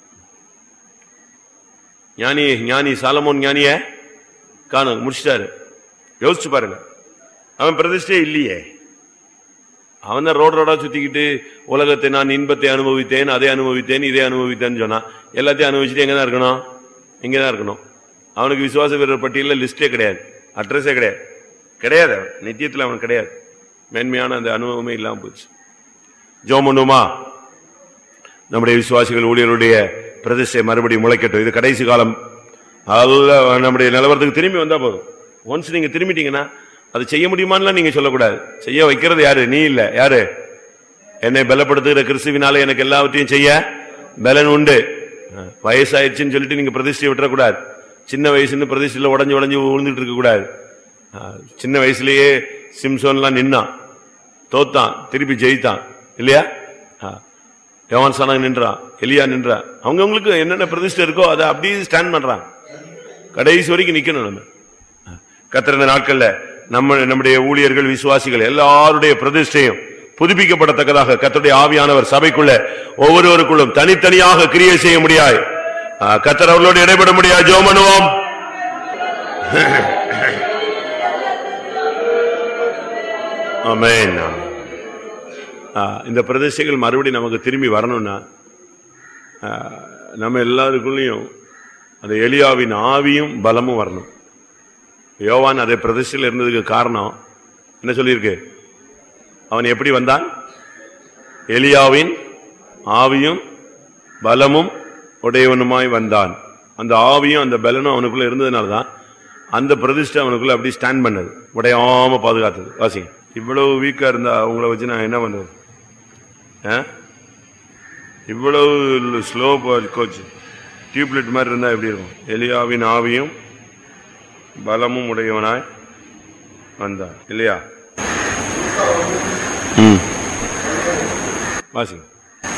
ஞானி ஞானி சாலமோன் ஞானிய காணும் முடிச்சிட்டாரு யோசிச்சு பாருங்க அவன் பிரதிஷ்டே இல்லையே அவன் தான் ரோடு ரோடா சுத்திக்கிட்டு உலகத்தை நான் இன்பத்தை அனுபவித்தேன் அதை அனுபவித்தேன் இதை அனுபவித்தேன்னு சொன்னான் எல்லாத்தையும் அனுபவிச்சுட்டு எங்க தான் இருக்கணும் இங்க தான் இருக்கணும் அவனுக்கு விசுவாச வீரர் பட்டியல லிஸ்டே கிடையாது அட்ரஸே கிடையாது கிடையாது அவன். நித்தியத்துல அவன் கிடையாது மேன்மையான அந்த அனுபவமே இல்லாம போச்சு ஜோம் பண்ணுமா நம்முடைய விசுவாசிகள் ஊழியருடைய பிரதிஷ்டை மறுபடியும் முளைக்கட்டும் இது கடைசி காலம் அல்ல நம்முடைய நிலவரத்துக்கு திரும்பி வந்தா போதும் ஒன்ஸ் நீங்க திரும்பிட்டீங்கன்னா அது செய்ய முடியுமான்லாம் நீங்க சொல்லக்கூடாது செய்ய வைக்கிறது யாரு நீ இல்ல யாரு என்னை பலப்படுத்துகிற கிறிஸ்துவினால எனக்கு எல்லாவற்றையும் செய்ய பலன் உண்டு அஹ், வயசாயிடுச்சுன்னு சொல்லிட்டு நீங்க பிரதிஷ்டை விட்டுறக்கூடாது சின்ன வயசுன்னு பிரதிஷ்டையில உடஞ்சு உடஞ்சு விழுந்துட்டு இருக்க கூடாது அஹ், சின்ன வயசுலயே சிம்சோன்லாம் நின்னான் தோத்தான் திருப்பி ஜெயித்தான் இல்லையா யோவான் சாணம் நின்றான் எலியா நின்றான் அவங்கவங்களுக்கு என்னென்ன பிரதிஷ்டை இருக்கோ அதை அப்படியே ஸ்டாண்ட் பண்றான் கடைசி வரைக்கும் நிக்கணும் நம்ம கத்திருந்த நாட்கள்ல நம்ம நம்முடைய ஊழியர்கள் விசுவாசிகள் எல்லாருடைய பிரதிஷ்டையும் புதுப்பிக்கப்படத்தக்கதாக கத்தருடைய ஆவியானவர் சபைக்குள்ள ஒவ்வொருவருக்குள்ளும் தனித்தனியாக கிரியை செய்ய முடியாது கத்தர் அவர்களோடு இடைபட முடியாது ஜோம் பண்ணுவோம் ஆமென் ஆமென். ஆ, இந்த பிரதிஷ்டைகள் மறுபடியும் நமக்கு திரும்பி வரணும்னா ஆ, நம்ம எல்லாருக்குள்ளேயும் அந்த எலியாவின் ஆவியும் பலமும் வரணும் யோவான் அதே பிரதிஷ்டையில் இருந்ததுக்கு காரணம் என்ன சொல்லியிருக்கு அவன் எப்படி வந்தான் எலியாவின் ஆவியும் பலமும் உடையவனுமாய் வந்தான் அந்த ஆவியும் அந்த பலனும் அவனுக்குள்ள இருந்ததுனால தான் அந்த பிரதிஷ்டை அவனுக்குள்ள அப்படி ஸ்டாண்ட் பண்ணது உடையாம பாதுகாத்தது வாசிங்க இவ்வளவு வீக்கா இருந்தா அவங்கள வச்சு நான் என்ன பண்ணுறது ஆ? இவ்வளவு ஸ்லோ கோச் டியூப்லைட் மாதிரி இருந்தா எப்படி இருக்கும் எலியாவின் ஆவியும் பலமும் உடையவனாய் வந்தான் இல்லையா ம் வாசிங்க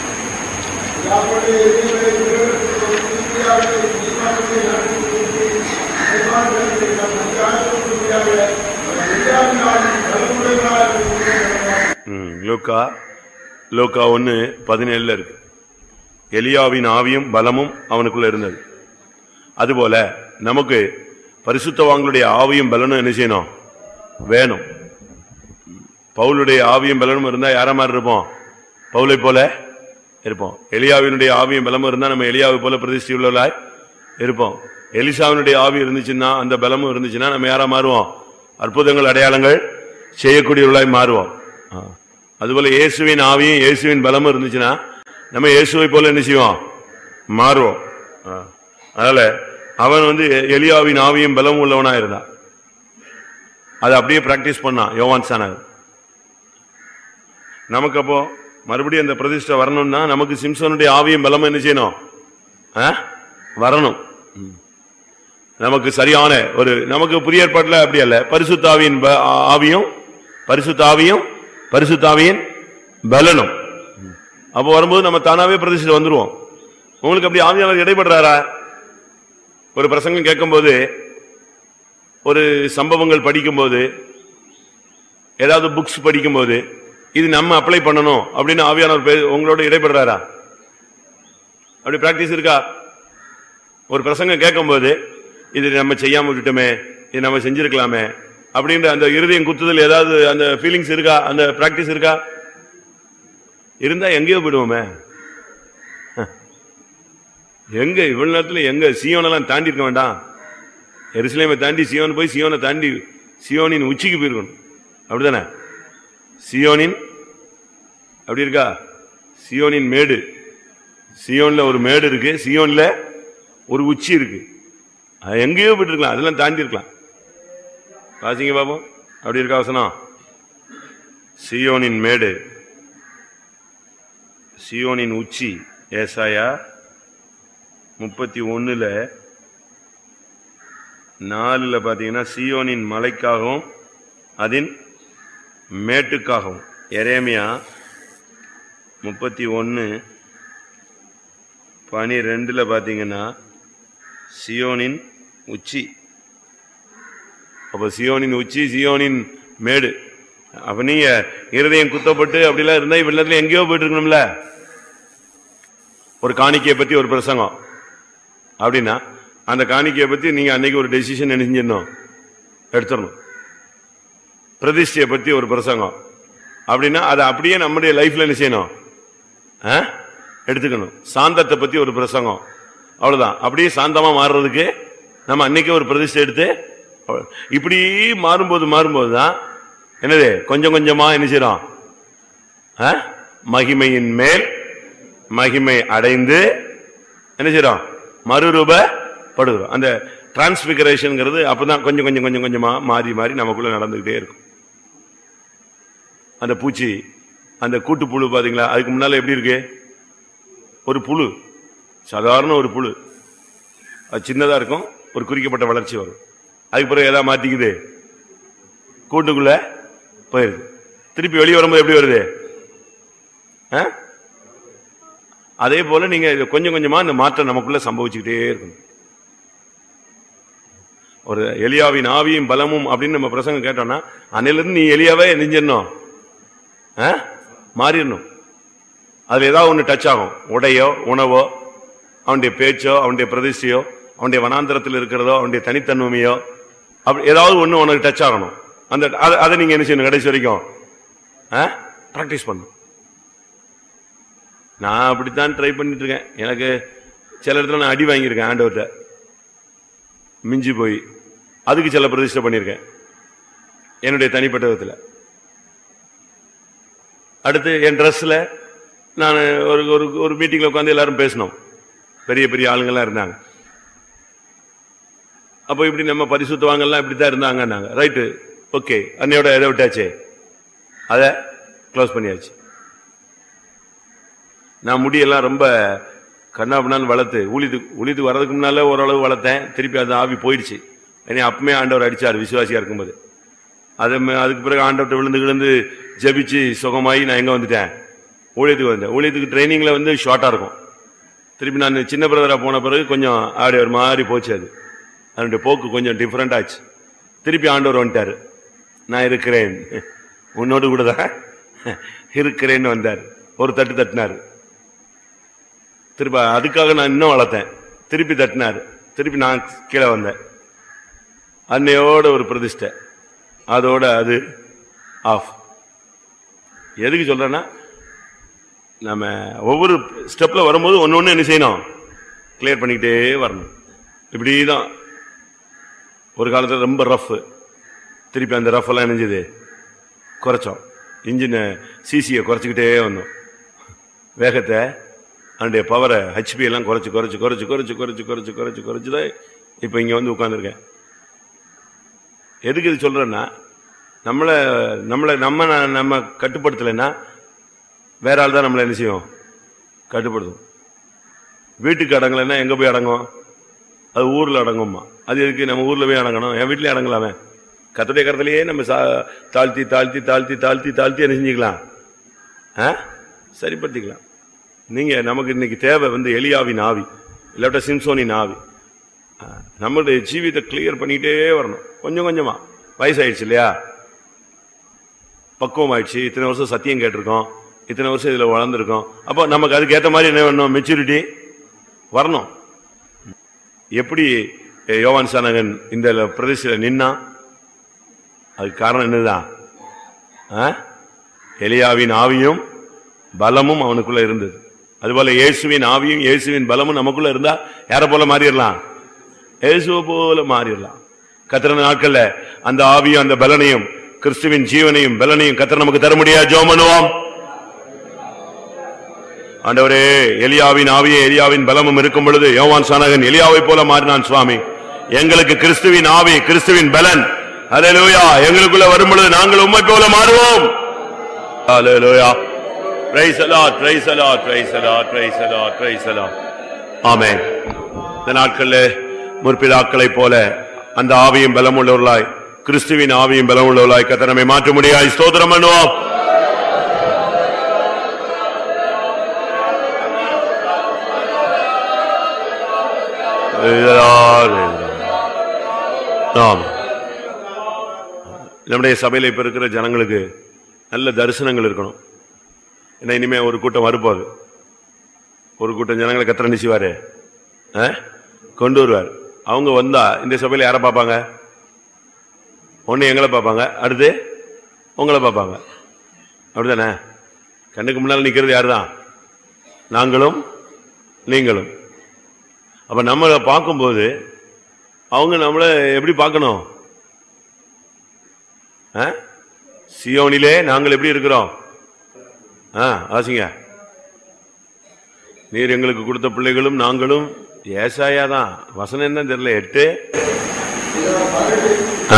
ம், லூக்கா லூக்கா ஒன்னு பதினேழுல இருக்கு எலியாவின் ஆவியும் பலமும் அவனுக்குள்ள இருந்தது அதுபோல நமக்கு பரிசுத்தவாங்களுடைய ஆவியும் பலனும் என்ன செய்யணும் வேணும் பவுலுடைய ஆவியும் பலனும் இருந்தா யார மாதிரி இருப்போம் பவுலை போல இருப்போம் எலியாவினுடைய ஆவியும் பலமும் இருந்தா நம்ம எலியாவை போல பிரதிஷ்டி உள்ளவர்களாய் இருப்போம் எலிசாவினுடைய ஆவி இருந்துச்சுன்னா அந்த பலமும் இருந்துச்சுன்னா நம்ம யாரா மாறுவோம் அற்புதங்கள் அடையாளங்கள் செய்யக்கூடியவர்களாய் மாறுவோம் ஆ. அதுபோல இயேசுவின் ஆவியும் இயேசுவின் பலமும் இருந்துச்சுன்னா நம்ம இயேசுவை போல என்ன செய்வோம் மாறுவோம் ஆ. அதனால அவன் வந்து எ- எலியாவின் ஆவியும் பலமும் உள்ளவனா இருந்தான் அதை அப்படியே பிராக்டிஸ் பண்ணான் யோவான் சானகர் நமக்கு அப்போ மறுபடியும் அந்த பிரதிஷ்டை வரணும்னா நமக்கு சிம்சனுடைய ஆவியும் பலமும் என்ன செய்யணும் ஆ? வரணும் ம். நமக்கு சரியான ஒரு நமக்கு புதிய ஏற்பாட்டுல அப்படி அல்ல பரிசுத்தாவியின் ப- ஆவியும் பரிசுத்தாவியும் பரிசுத்தாவியின் பலனும் ம். அப்போ வரும்போது நம்ம தானாவே பிரதிஷ்டை வந்துருவோம் உங்களுக்கு அப்படி ஆவியாளர் இடைபடுறாரா ஒரு பிரசங்கம் கேட்கும்போது ஒரு சம்பவங்கள் படிக்கும்போது ஏதாவது புக்ஸ் படிக்கும்போது இது நம்ம அப்ளை பண்ணணும் அப்படின்னு ஆவியானவர் பே- உங்களோட இடைபடுறாரா அப்படி பிராக்டிஸ் இருக்கா ஒரு பிரசங்கம் கேட்கும்போது இது நம்ம செய்யாம விட்டுட்டோமே இது நம்ம செஞ்சிருக்கலாமே அப்படின்ற அந்த இருதயம் குத்துதல் ஏதாவது அந்த ஃபீலிங்ஸ் இருக்கா அந்த பிராக்டிஸ் இருக்கா இருந்தா எங்கேயோ போயிடுவோமே எங்க இவ்வளவு நேரத்துல எங்க சியோனெல்லாம் தாண்டி இருக்க வேண்டாம் எருசலேமை தாண்டி சியோன் போய் சியோனை தாண்டி சியோனின் உச்சிக்கு போயிருக்கணும் அப்படிதானே சியோனின் அப்படி இருக்கா சியோனின் மேடு சியோன்ல ஒரு மேடு இருக்கு சியோன்ல ஒரு உச்சி இருக்கு அது எங்கேயோ போயிட்டு இருக்கலாம் அதெல்லாம் தாண்டி இருக்கலாம் வாசிங்க பாப்போம் அப்படி இருக்கா வசனம் சியோனின் மேடு சியோனின் உச்சி ஏசாயா முப்பத்தி ஒண்ணுல நாலுல பாத்தீங்கன்னா சியோனின் மலைக்காகவும் அதன் மேட்டுக்காகவும் எரேமியா முப்பத்தி ஒன்னு பனிரெண்டுல பாத்தீங்கன்னா சியோனின் உச்சி அப்ப சியோனின் உச்சி சியோனின் மேடு அப்ப நீங்க இருதயம் குத்தப்பட்டு அப்படிலாம் இருந்தா இவ்வளத்துல எங்கேயோ போயிட்டு இருக்கணும்ல ஒரு காணிக்கையை பத்தி ஒரு பிரசங்கம் அப்படின்னா அந்த காணிக்கையை பத்தி நீங்க அன்னைக்கு ஒரு டெசிஷன் என்ன செஞ்சிடணும் எடுத்துடணும் பிரதிஷ்டையை பத்தி ஒரு பிரசங்கம் அப்படின்னா அதை அப்படியே நம்முடைய லைஃப்ல என்ன செய்யணும் ஆ? எடுத்துக்கணும் சாந்தத்தை பத்தி ஒரு பிரசங்கம் அவ்வளவுதான் அப்படியே சாந்தமா மாறுறதுக்கு நம்ம அன்னைக்கு ஒரு பிரதிஷ்டை எடுத்து அவ்வளவு. இப்படி மாறும்போது மாறும்போது தான் என்னது கொஞ்சம் கொஞ்சமா என்ன செய்யறோம் ஆ? மகிமையின் மேல் மகிமை அடைந்து என்ன செய்யறோம் மறுரூபப்படுகிறோம் அந்த டிரான்ஸ்பிகரேஷன்ங்கிறது அப்பதான் கொஞ்சம் கொஞ்சம் கொஞ்சம் கொஞ்சமா மாறி மாறி நமக்குள்ள நடந்துகிட்டே இருக்கும் அந்த பூச்சி அந்த கூட்டு புழு பாத்தீங்களா அதுக்கு முன்னால எப்படி இருக்கு ஒரு புழு சாதாரண ஒரு புழு அது சின்னதா இருக்கும் ஒரு குறிக்கப்பட்ட வளர்ச்சி வரும் அதுக்கு பிறகு ஏதாவது மாத்திக்குது கூட்டுக்குள்ள போயிருது திருப்பி வெளியே வரும்போது எப்படி வருது ஆ? அதே போல நீங்க இது கொஞ்சம் கொஞ்சமா இந்த மாற்றம் நமக்குள்ள சம்பவிச்சுக்கிட்டே இருக்கணும் ஒரு எலியாவின் ஆவியும் பலமும் அப்படின்னு நம்ம பிரசங்கம் கேட்டோம்னா அன்னையிலிருந்து நீ எலியாவே நெஞ்சிடணும் ஆ? மாறிடணும் அதுல ஏதாவது ஒண்ணு டச் ஆகும் உடையோ உணவோ அவனுடைய பேச்சோ அவனுடைய பிரதிஷ்டையோ அவனுடைய வனாந்தரத்தில் இருக்கிறதோ அவனுடைய தனித்தன்மையோ அப்படி ஏதாவது ஒண்ணு உனக்கு டச் ஆகணும் அந்த அத- அதை நீங்க என்ன செய்யணும் கடைசி வரைக்கும் பிராக்டிஸ் பண்ணும் நான் அப்படித்தான் ட்ரை பண்ணிட்டு இருக்கேன் எனக்கு சில இடத்துல நான் அடி வாங்கியிருக்கேன் ஆண்டவர்கிட்ட மிஞ்சி போய் அதுக்கு சில பிரதிஷ்டை பண்ணியிருக்கேன் என்னுடைய தனிப்பட்ட விதத்தில் அடுத்து என் ட்ரெஸ்ல நான் ஒரு ஒரு ஒரு மீட்டிங்ல உட்காந்து எல்லாரும் பேசினோம் பெரிய பெரிய ஆளுங்கெல்லாம் இருந்தாங்க அப்போ இப்படி நம்ம பரிசுத்தவாங்கெல்லாம் இப்படி தான் இருந்தாங்க ரைட்டு ஓகே அன்னையோட எதை விட்டாச்சே அதை க்ளோஸ் பண்ணியாச்சு நான் முடியெல்லாம் ரொம்ப கண்ணாபின்னான்னு வளர்த்து ஊழித்து ஊழித்து வர்றதுக்கு முன்னால ஓரளவு வளர்த்தேன் திருப்பி அது ஆவி போயிடுச்சு என்னை அப்பமே ஆண்டவர் அடிச்சார் விசுவாசியா இருக்கும்போது அது ம- அதுக்கு பிறகு ஆண்டவர்கிட்ட விழுந்து விழுந்து ஜெபிச்சு சுகமாயி நான் எங்க வந்துட்டேன் ஊழியத்துக்கு வந்தேன் ஊழியத்துக்கு ட்ரைனிங்ல வந்து ஷார்ட்டா இருக்கும் திருப்பி நான் சின்ன பிரதரா போன பிறகு கொஞ்சம் ஆடி ஒரு மாதிரி போச்சு அது அதனுடைய போக்கு கொஞ்சம் டிஃப்ரெண்ட் ஆச்சு திருப்பி ஆண்டவர் வந்துட்டாரு நான் இருக்கிறேன் உன்னோடு கூட தான் இருக்கிறேன்னு வந்தார் ஒரு தட்டு தட்டினார் திருப்பி அதுக்காக நான் இன்னும் வளர்த்தேன் திருப்பி தட்டினார் திருப்பி நான் கீழே வந்தேன் அன்னையோட ஒரு பிரதிஷ்டை அதோட அது ஆஃப் எதுக்கு சொல்றேன்னா நம்ம ஒவ்வொரு ஸ்டெப்ல வரும்போது ஒன்னு ஒண்ணு என்ன செய்யணும் கிளியர் பண்ணிக்கிட்டே வரணும் இப்படிதான் ஒரு காலத்துல ரொம்ப ரஃப் திருப்பி அந்த ரஃப் எல்லாம் நினைஞ்சது குறைச்சோம் இன்ஜின் சிசியை குறைச்சிக்கிட்டே வந்தோம் வேகத்தை அதனுடைய பவரை ஹெச்பி எல்லாம் குறைச்சு குறைச்சு குறைச்சு குறைச்சு குறைச்சு குறைச்சு குறைச்சு குறைச்சு தான் இப்போ இங்க வந்து உட்கார்ந்திருக்கேன் எதுக்கு இது சொல்றேன்னா நம்மளை நம்மளை நம்ம நம்ம கட்டுப்படுத்தலைன்னா வேற ஆள் தான் நம்மளை என்ன செய்யும் கட்டுப்படுத்தும் வீட்டுக்கு அடங்கலைன்னா எங்க போய் அடங்கும் அது ஊர்ல அடங்கும்மா அது எதுக்கு நம்ம ஊர்ல போய் அடங்கணும் என் வீட்லயே அடங்கலாமே கத்துடைய கருத்திலேயே நம்ம சா- தாழ்த்தி தாழ்த்தி தாழ்த்தி தாழ்த்தி தாழ்த்தி என்ன செஞ்சுக்கலாம் ஆ? சரிப்படுத்திக்கலாம் நீங்க நமக்கு இன்னைக்கு தேவை வந்து எலியாவின் ஆவி இல்லாட்ட சிம்சோனின் ஆவி ஆ, நம்மளுடைய ஜீவிதத்தை கிளியர் பண்ணிட்டே வரணும் கொஞ்சம் கொஞ்சமா வயசாயிடுச்சு இல்லையா பக்குவம் ஆயிடுச்சு இத்தனை வருஷம் சத்தியம் கேட்டிருக்கோம் இத்தனை வருஷம் இதுல வளர்ந்துருக்கோம் அப்போ நமக்கு அதுக்கு ஏத்த மாதிரி என்ன வேணும் மெச்சூரிட்டி வரணும் எப்படி அஹ், யோவான் சானகன் இந்த பிரதேசத்துல நின்னா அதுக்கு காரணம் என்னதுதான் ஆ? எலியாவின் ஆவியும் பலமும் அவனுக்குள்ள இருந்தது அதுபோல இயேசுவின் ஆவியும் இயேசுவின் பலமும் நமக்குள்ள இருந்தா யாரை போல மாறிடலாம் இயேசுவை போல மாறிடலாம் கத்திர நாட்கள்ல அந்த ஆவியும் அந்த பலனையும் கிறிஸ்துவின் ஜீவனையும் பலனையும் கத்திர நமக்கு தர முடியாது ஜோம் பண்ணுவோம் ஆண்டவரே எலியாவின் ஆவியும் எலியாவின் பலமும் இருக்கும் பொழுது யோவான் சானகன் எலியாவை போல மாறினான் சுவாமி எங்களுக்கு கிறிஸ்துவின் ஆவி கிறிஸ்துவின் பலன் ஹalleluya எங்களுக்குள்ள வரும் பொழுது நாங்கள் உம்மை போல மாறுவோம் ஹalleluya praise the lord praise the lord praise the lord praise the lord praise the lord ஆமென் இந்த நாட்கள்ல முற்பிதாக்களைப் போல அந்த ஆவியும் பலம் உள்ளவர்களாய் கிறிஸ்துவின் ஆவியும் பலம் உள்ளவர்களாய் கத்தனமை மாற்ற முடியாது ஸ்தோத்திரம் பண்ணுவோம் ஆம். நம்முடைய சபையில இப்ப இருக்கிற ஜனங்களுக்கு நல்ல தரிசனங்கள் இருக்கணும் ஏன்னா இனிமே ஒரு கூட்டம் வரப்போகுது ஒரு கூட்டம் ஜனங்களை கத்திர நிச்சுவாரு கொண்டு வருவார் அவங்க வந்தா இந்த சபையில யாரை பார்ப்பாங்க ஒண்ணு எங்களை பார்ப்பாங்க அடுத்து உங்களை பார்ப்பாங்க அப்படிதானே கண்ணுக்கு முன்னால் நிக்கிறது யாருதான் நாங்களும் நீங்களும் அப்ப நம்மளை பார்க்கும்போது அவங்க நம்மள எப்படி பார்க்கணும் ஆ? சியோனிலே நாங்கள் எப்படி இருக்கிறோம் ஆ வாசிங்க நீர் எங்களுக்கு கொடுத்த பிள்ளைகளும் நாங்களும் ஏசாயா தான் வசனம் என்ன தெரியல எட்டு ஆ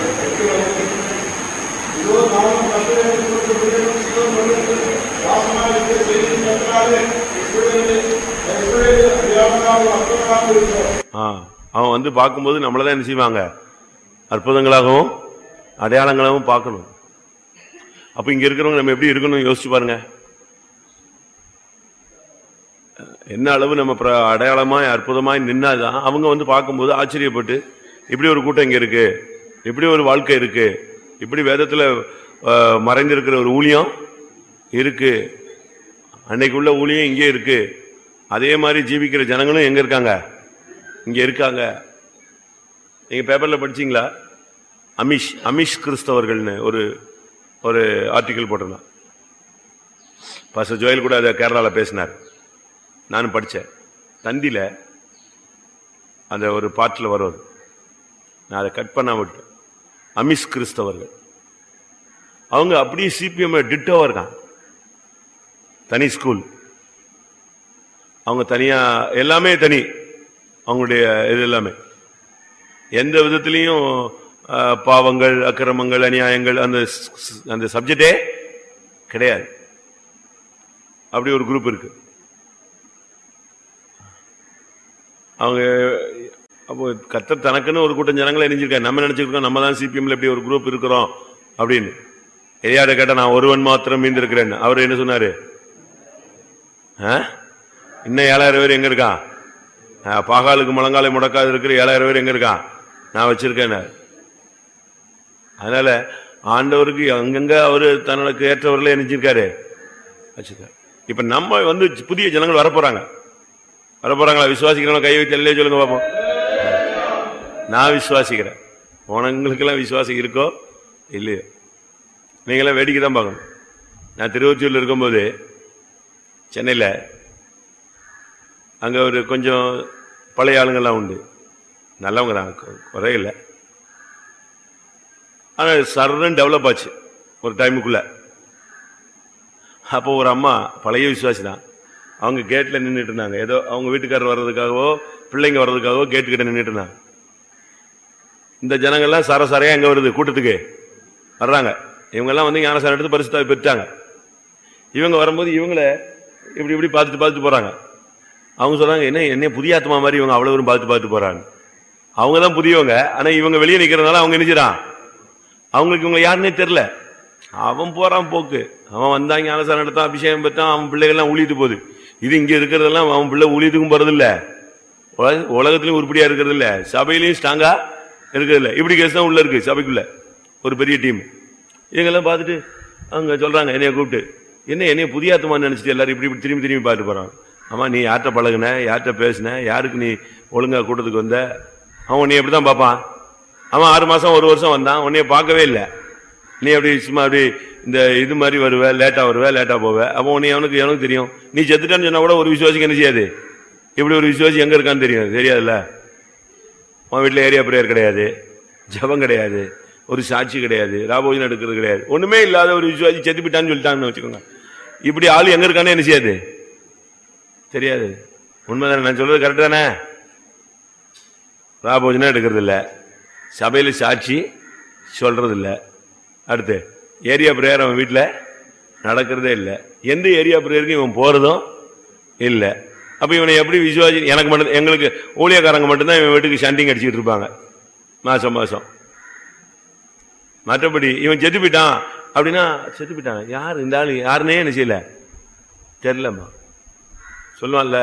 இதோ நானும் கர்த்தருக்கு கொடுத்த பிள்ளைகளும் சியோன் மண்ணுக்கு வாசமாக இருக்கிற செய்தியின் கர்த்தராலே இஸ்ரவேலை இஸ்ரவேலை அறியாமலாகவும் அற்புதமாகவும் இருக்கிறோம். ஆ அவன் வந்து பார்க்கும்போது நம்மளதான் என்ன செய்வாங்க அற்புதங்களாகவும் அடையாளங்களாகவும் பார்க்கணும் அப்ப இங்க இருக்கிறவங்க நம்ம எப்படி இருக்கணும் யோசிச்சு பாருங்க என்ன அளவு நம்ம பிர- அடையாளமாய் அற்புதமாய் நின்னாதான் அவங்க வந்து பார்க்கும்போது ஆச்சரியப்பட்டு இப்படி ஒரு கூட்டம் இங்க இருக்கு இப்படி ஒரு வாழ்க்கை இருக்கு இப்படி வேதத்துல அஹ், மறைந்திருக்கிற ஒரு ஊழியம் இருக்கு அன்னைக்கு உள்ள ஊழியம் இங்கே இருக்கு அதே மாதிரி ஜீவிக்கிற ஜனங்களும் எங்க இருக்காங்க இங்க இருக்காங்க நீங்க பேப்பர்ல படிச்சீங்களா அமிஷ் அமிஷ் கிறிஸ்தவர்கள்னு ஒரு ஒரு ஆர்டிகிள் போட்டிருந்தான் பாஸ்டர் ஜோயல் கூட அதை கேரளால பேசினார் நானும் படிச்சேன் தந்தியில அந்த ஒரு பாட்டில் வரும் நான் அதை கட் பண்ணாம விட்டேன் அமிஷ் கிறிஸ்தவர்கள் அவங்க அப்படியே சிபிஎம் டிட்டோவா இருக்கான் தனி ஸ்கூல் அவங்க தனியா எல்லாமே தனி அவங்களுடைய இது எல்லாமே எந்த விதத்திலையும் அஹ், பாவங்கள் அக்கிரமங்கள் அநியாயங்கள் அந்த ஸ்- ஸ்- அந்த சப்ஜெக்டே கிடையாது அப்படி ஒரு குரூப் இருக்கு அவங்க அப்போ கத்தர் தனக்குன்னு ஒரு கூட்டம் ஜனங்களை நினைச்சிருக்காங்க நம்ம நினைச்சிருக்கோம் நம்ம தான் சிபிஎம்ல இப்படி ஒரு குரூப் இருக்கிறோம் அப்படின்னு எதையாட கேட்டா நான் ஒருவன் மாத்திரம் மீந்திருக்கிறேன் அவர் என்ன சொன்னாரு ஆ? இன்னும் ஏழாயிரம் பேர் எங்க இருக்கான் ஆ, பாகாலுக்கு முழங்காலை முடக்காது இருக்கிற ஏழாயிரம் பேர் எங்க இருக்கான் நான் வச்சிருக்கேன் அதனால ஆண்டவருக்கு அங்கங்க அவரு தனக்கு ஏற்றவர்களே நினைச்சிருக்காரு வச்சிருக்காரு இப்ப நம்ம வந்து புதிய ஜனங்கள் வரப்போறாங்க வரப்போறாங்களா விசுவாசிக்கிறவங்க கை வைத்து எல்லையே சொல்லுங்க பாப்போம் நான் விசுவாசிக்கிறேன் உனங்களுக்கெல்லாம் விசுவாசம் இருக்கோ இல்லையோ நீங்களாம் வேடிக்கை தான் பார்க்கணும் நான் திருவொற்றியூர்ல இருக்கும்போது சென்னையில் அங்கே ஒரு கொஞ்சம் பழைய ஆளுங்கெல்லாம் உண்டு நல்லவங்க தான் கு- குறையில்லை ஆனால் சர்ன்னு டெவலப் ஆச்சு ஒரு டைமுக்குள்ள அப்போ ஒரு அம்மா பழைய விசுவாசி தான் அவங்க கேட்டில் நின்றுட்டு இருந்தாங்க ஏதோ அவங்க வீட்டுக்காரர் வர்றதுக்காகவோ பிள்ளைங்க வர்றதுக்காகவோ கேட்டு கிட்ட நின்றுட்டு இருந்தாங்க இந்த ஜனங்கள்லாம் சரசரையா எங்க வருது கூட்டத்துக்கு வர்றாங்க இவங்கெல்லாம் வந்து ஞானசாரம் எடுத்து பரிசுத்தாவை பெற்றாங்க இவங்க வரும்போது இவங்கள இப்படி இப்படி பார்த்துட்டு பார்த்துட்டு போறாங்க அவங்க சொல்றாங்க என்ன என்ன புதிய ஆத்மா மாதிரி இவங்க அவ்வளவு பார்த்து பார்த்து போறாங்க அவங்க தான் புதியவங்க ஆனா இவங்க வெளியே நிக்கிறதுனால அவங்க நினைச்சிடான் அவங்களுக்கு இவங்க யாருன்னே தெரியல அவன் போறான் போக்கு அவன் வந்தா ஞானசாரம் எடுத்தான் அபிஷேகம் பெற்றான் அவன் பிள்ளைகள்லாம் ஊழிட்டு போகுது இது இங்க இருக்கிறதெல்லாம் அவன் பிள்ளை ஊழியத்துக்கும் போறது இல்ல உலக- உலகத்திலயும் உருப்படியா இருக்கிறது இல்ல சபையிலயும் ஸ்ட்ராங்கா இருக்கிறது இல்ல இப்படி கேஸ் தான் உள்ள இருக்கு சபைக்குள்ள ஒரு பெரிய டீம் இவங்கெல்லாம் பார்த்துட்டு அவங்க சொல்றாங்க என்னைய கூப்பிட்டு என்ன என்னைய புதிய ஆத்மான்னு நினைச்சிட்டு எல்லாரும் இப்படி இப்படி திரும்பி திரும்பி பார்த்துட்டு போறான் ஆமா நீ யார்கிட்ட பழகுன யார்கிட்ட பேசுன யாருக்கு நீ ஒழுங்கா கூட்டத்துக்கு வந்த அவன் நீ எப்படிதான் பார்ப்பான் அவன் ஆறு மாசம் ஒரு வருஷம் வந்தான் உன்னைய பார்க்கவே இல்லை நீ அப்படி சும்மா அப்படி இந்த இது மாதிரி வருவ லேட்டா வருவ லேட்டா போவ அப்போ உன்னை அவனுக்கு எனக்கு தெரியும் நீ செத்துட்டான்னு சொன்னா கூட ஒரு விசுவாசிக்கு என்ன செய்யாது இப்படி ஒரு விசுவாசி எங்க இருக்கான்னு தெரியும் தெரியாதுல்ல உன் வீட்டுல ஏரியா பிரேயர் கிடையாது ஜெபம் கிடையாது ஒரு சாட்சி கிடையாது ராபோஜனம் எடுக்கிறது கிடையாது ஒண்ணுமே இல்லாத ஒரு விசுவாசி செத்து போயிட்டான்னு சொல்லிட்டான்னு வச்சுக்கோங்க இப்படி ஆள் எங்க இருக்கானே என்ன செய்யாது தெரியாது உண்மைதானே நான் சொல்றது கரெக்ட் தானே ராபோஜனம் எடுக்கிறது இல்ல சபையில சாட்சி சொல்றது இல்ல அடுத்து ஏரியா பிரேயர் அவன் வீட்டுல நடக்கிறதே இல்ல எந்த ஏரியா பிரேயருக்கும் இவன் போறதும் இல்ல அப்ப இவனை எப்படி விசுவாசி எனக்கு மட்டும் எங்களுக்கு ஊழியக்காரங்க மட்டும்தான் இவன் வீட்டுக்கு ஷண்டிங் அடிச்சுட்டு இருப்பாங்க மாசம் மாசம் மற்றபடி இவன் செத்து போயிட்டான் அப்படின்னா செத்து போயிட்டான் யார் இந்த ஆளு யாருன்னே என்ன செய்யல தெரியலம்மா சொல்லுவான்ல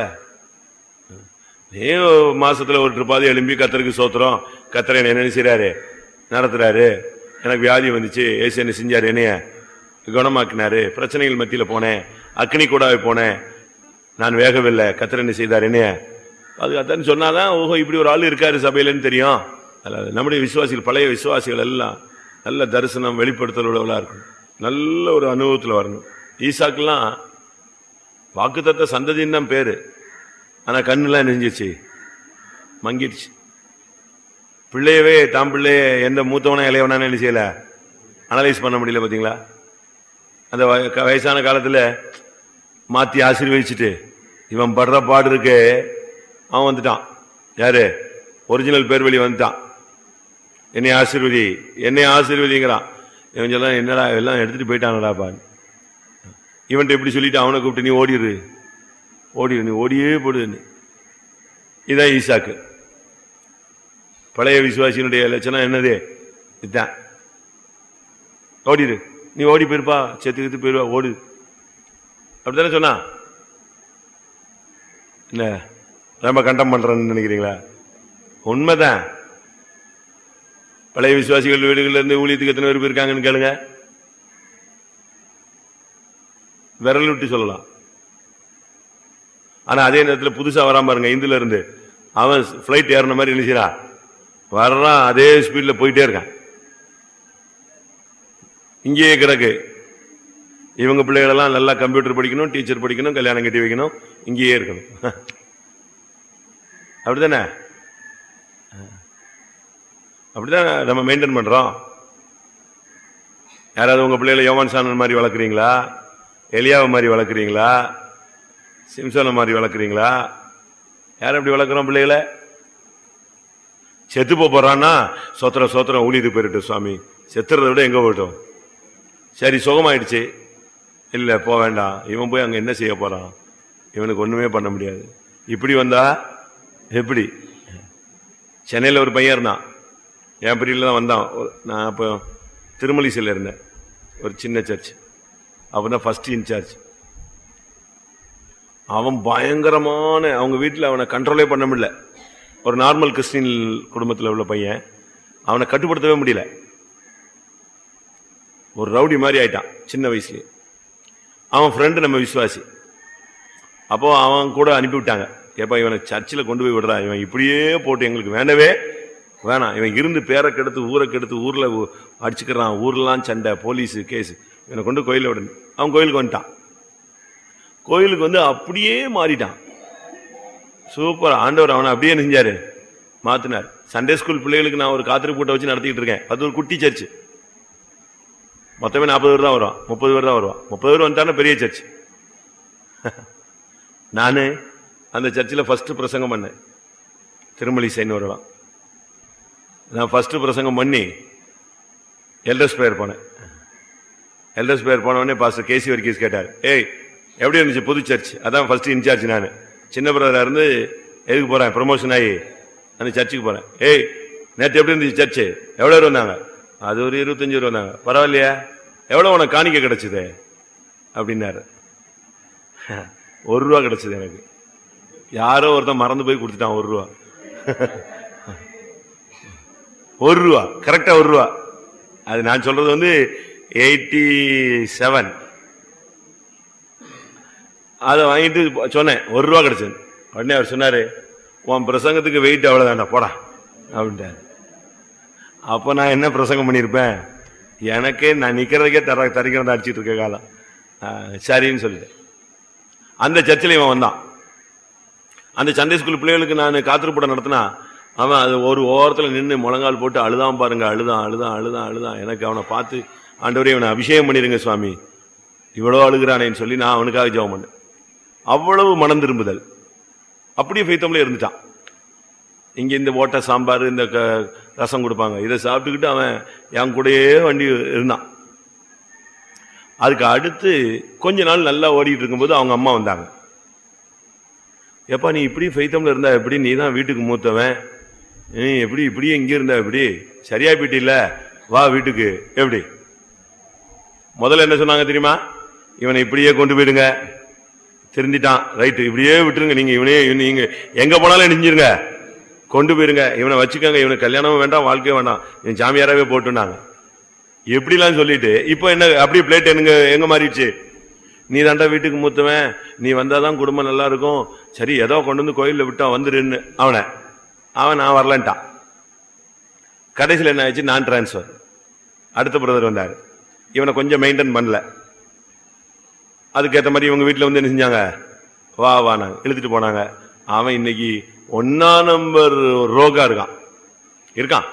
நீ மாசத்துல ஒரு ட்ரிப்பாவது எழும்பி கத்தருக்கு சோத்திரம் கத்தரை என்ன என்ன செய்றாரு நடத்துறாரு எனக்கு வியாதி வந்துச்சு ஏசு என்ன செஞ்சாரு என்னைய குணமாக்கினாரு பிரச்சனைகள் மத்தியில போனேன் அக்னி கூடாவே போனேன் நான் வேகவில்லை கத்தர் என்ன செய்தார் என்னைய அது கத்தன்னு சொன்னாதான் ஓஹோ இப்படி ஒரு ஆள் இருக்காரு சபையிலன்னு தெரியும் அதாவது நம்முடைய விசுவாசிகள் பழைய விசுவாசிகள் எல்லாம் நல்ல தரிசனம் வெளிப்படுத்தல் உள்ளவளா இருக்கணும் நல்ல ஒரு அனுபவத்துல வரணும் ஈசாக்கெல்லாம் வாக்குத்தத்த சந்ததின்னு தான் பேரு ஆனா கண்ணுலாம் நெஞ்சிச்சு மங்கிடுச்சு பிள்ளையவே தாம் பிள்ளைய எந்த மூத்தவனா இளையவனான்னு என்ன செய்யல அனலைஸ் பண்ண முடியல பாத்தீங்களா அந்த வய- க- வயசான காலத்துல மாத்தி ஆசீர்வதிச்சுட்டு இவன் படுற பாடு இருக்கு அவன் வந்துட்டான் யாரு ஒரிஜினல் பேர் வழி வந்துட்டான் என்னை ஆசீர்வதி என்னை ஆசீர்வதிங்கிறான் இவன் சொல்ல என்னடா எல்லாம் எடுத்துட்டு போயிட்டானடாப்பா இவன்ட்ட இப்படி சொல்லிட்டு அவனை கூப்பிட்டு நீ ஓடிடு ஓடிடு நீ ஓடியே போடுன்னு இதான் ஈசாக்கு பழைய விசுவாசியினுடைய லட்சணம் என்னது இதுதான் ஓடிடு நீ ஓடி போயிருப்பா செத்து கித்து போயிருவா ஓடு அப்படித்தானே சொன்னா என்ன ரொம்ப கண்டம் பண்றேன்னு நினைக்கிறீங்களா உண்மைதான் பழைய விசுவாசிகள் வீடுகள்ல இருந்து ஊழியத்துக்கு எத்தனை பேர் இருக்காங்கன்னு கேளுங்க விரல் விட்டு சொல்லலாம் ஆனா அதே நேரத்தில் புதுசா வராம பாருங்க இந்துல இருந்து அவன் பிளைட் ஏறின மாதிரி நினைச்சா வர்றான் அதே ஸ்பீட்ல போயிட்டே இருக்கான் இங்கேயே கிடக்கு இவங்க பிள்ளைகளெல்லாம் நல்லா கம்ப்யூட்டர் படிக்கணும் டீச்சர் படிக்கணும் கல்யாணம் கட்டி வைக்கணும் இங்கேயே இருக்கணும் அப்படிதானே அப்படிதான் நம்ம மெயின்டைன் பண்றோம் யாராவது உங்க பிள்ளைகளை யோவான் சாணன் மாதிரி வளர்க்குறீங்களா எலியாவை மாதிரி வளர்க்குறீங்களா சிம்சோனை மாதிரி வளர்க்குறீங்களா யார் அப்படி வளர்க்குறோம் பிள்ளைகளை செத்து போப் போறான்னா சோத்திரம் சோத்திரம் ஊழியது போயிட்டு சுவாமி செத்துறதை விட எங்க போயிட்டோம் சரி சுகமாயிடுச்சு இல்ல போக வேண்டாம் இவன் போய் அங்க என்ன செய்ய போறான் இவனுக்கு ஒண்ணுமே பண்ண முடியாது இப்படி வந்தா எப்படி சென்னையில் ஒரு பையன் இருந்தான் என் பிரிவில் தான் வந்தான் ஒரு- நான் அப்போ திருமலிசையில் இருந்தேன் ஒரு சின்ன சர்ச் அப்பதான் ஃபர்ஸ்ட் இன்சார்ஜ் அவன் பயங்கரமான அவங்க வீட்டில் அவனை கண்ட்ரோலே பண்ண முடியல ஒரு நார்மல் கிறிஸ்டின் குடும்பத்தில் உள்ள பையன் அவனை கட்டுப்படுத்தவே முடியல ஒரு ரவுடி மாதிரி ஆயிட்டான் சின்ன வயசுலயே அவன் ஃப்ரெண்டு நம்ம விசுவாசி அப்போ அவன் கூட அனுப்பி விட்டாங்க ஏப்பா இவனை சர்ச்சில் கொண்டு போய் விடுறா இவன் இப்படியே போட்டு எங்களுக்கு வேண்டவே வேணாம் இவன் இருந்து பேரை கெடுத்து ஊரை கெடுத்து ஊர்ல ஊ- அடிச்சுக்கிறான் ஊர்லாம் சண்டை போலீஸ் கேஸ் இவனை கொண்டு கோயில விடணும் அவன் கோயிலுக்கு வந்துட்டான் கோயிலுக்கு வந்து அப்படியே மாறிட்டான் சூப்பர் ஆண்டவர் அவனை அப்படியே என்ன செஞ்சாரு மாத்தினார் சண்டே ஸ்கூல் பிள்ளைகளுக்கு நான் ஒரு காத்திரி கூட்டம் வச்சு நடத்திட்டு இருக்கேன் அது ஒரு குட்டி சர்ச் மொத்தமே நாற்பது பேர் தான் வருவான் முப்பது பேர் தான் வருவான் முப்பது பேர் வந்துட்டானா பெரிய சர்ச் நானு அந்த சர்ச்சில் ஃபர்ஸ்ட் பிரசங்கம் பண்ணேன் திருமலி சைன் வரலாம் நான் ஃபர்ஸ்ட் பிரசங்கம் பண்ணி எல்டர்ஸ் பேர் போனேன் எல்டர்ஸ் பேர் போன உடனே பாஸ்டர் கேசி வர்கீஸ் கேட்டார் ஏய் எப்படி இருந்துச்சு புது சர்ச் அதான் ஃபர்ஸ்ட் இன்சார்ஜ் நான் சின்ன பிரதரா இருந்து எதுக்கு போறேன் ப்ரமோஷன் ஆகி அந்த சர்ச்சுக்கு போறேன் ஏய் நேற்று எப்படி இருந்துச்சு சர்ச்சு எவ்வளோ பேர் வந்தாங்க அது ஒரு இருபத்தஞ்சு பேர் வந்தாங்க பரவாயில்லையா எவ்வளோ உனக்கு காணிக்க கிடைச்சது அப்படின்னாரு ஒரு ரூபா கிடைச்சது எனக்கு யாரோ ஒருத்தன் மறந்து போய் கொடுத்துட்டான் ஒரு ரூபா ஒரு ரூபா கரெக்டா ஒரு ரூபா அது நான் சொல்றது வந்து எயிட்டி செவன் அதை வாங்கிட்டு சொன்னேன் ஒரு ரூபா கிடைச்சது உடனே அவர் சொன்னாரு உன் பிரசங்கத்துக்கு வெயிட் அவ்வளவுதான்டா போடா அப்படின்ட்டாரு அப்ப நான் என்ன பிரசங்கம் பண்ணியிருப்பேன் எனக்கே நான் நிக்கிறதுக்கே தர தரிக்கிறத அடிச்சிட்டு இருக்க காலம் ஆ, சரின்னு சொல்லிட்டேன் அந்த சர்ச்சில் இவன் வந்தான் அந்த சண்டே ஸ்கூல் பிள்ளைகளுக்கு நான் காத்திருப்படம் நடத்தினா அவன் அது ஒரு ஓரத்தில் நின்று முழங்கால் போட்டு அழுதான் பாருங்க அழுதான் அழுதான் அழுதான் அழுதான் எனக்கு அவனை பார்த்து ஆண்டவரே இவனை அபிஷேகம் பண்ணிருங்க சுவாமி இவ்வளோ அழுகிறானேன்னு சொல்லி நான் அவனுக்காக ஜெபம் பண்ணேன் அவ்வளவு மனம் திரும்புதல் அப்படியே ஃபைத்தம்ல இருந்துட்டான் இங்க இந்த ஓட்டை சாம்பார் இந்த க- ரசம் கொடுப்பாங்க இதை சாப்பிட்டுக்கிட்டு அவன் என் கூடயே வண்டி இருந்தான் அதுக்கு அடுத்து கொஞ்ச நாள் நல்லா ஓடிட்டு இருக்கும்போது அவங்க அம்மா வந்தாங்க எப்பா நீ இப்படி ஃபைத்தம்ல இருந்தா எப்படி நீ தான் வீட்டுக்கு மூத்தவன் நீ எப்படி இப்படியே இங்க இருந்தா எப்படி சரியா போயிட்டில்ல வா வீட்டுக்கு எப்படி முதல்ல என்ன சொன்னாங்க தெரியுமா இவனை இப்படியே கொண்டு போயிடுங்க திருந்திட்டான் ரைட்டு இப்படியே விட்டுருங்க நீங்க இவனே இவனை நீங்க எங்க போனாலும் நெஞ்சிருங்க கொண்டு போயிருங்க இவனை வச்சுக்கோங்க இவனுக்கு கல்யாணமும் வேண்டாம் வாழ்க்கையும் வேண்டாம் இவன் சாமியாராவே போட்டுனாங்க எப்படிலாம் சொல்லிட்டு இப்போ என்ன அப்படியே பிளேட் என்னங்க எங்க மாறிடுச்சு நீ தாண்டா வீட்டுக்கு மூத்தவன் நீ வந்தாதான் குடும்பம் நல்லா இருக்கும் சரி ஏதோ கொண்டு வந்து கோயில்ல விட்டான் வந்துருன்னு அவனை அவன் நான் வரலன்ட்டான் கடைசியில் என்ன ஆயிடுச்சு நான் டிரான்ஸ்ஃபர் அடுத்த பிரதர் வந்தார் இவனை கொஞ்சம் மெயின்டைன் பண்ணல அதுக்கேற்ற மாதிரி இவங்க வீட்டில் வந்து என்ன செஞ்சாங்க வா வா நாங்க இழுத்துட்டு போனாங்க அவன் இன்னைக்கு ஒன்னா நம்பர் ரோகா இருக்கான் இருக்கான்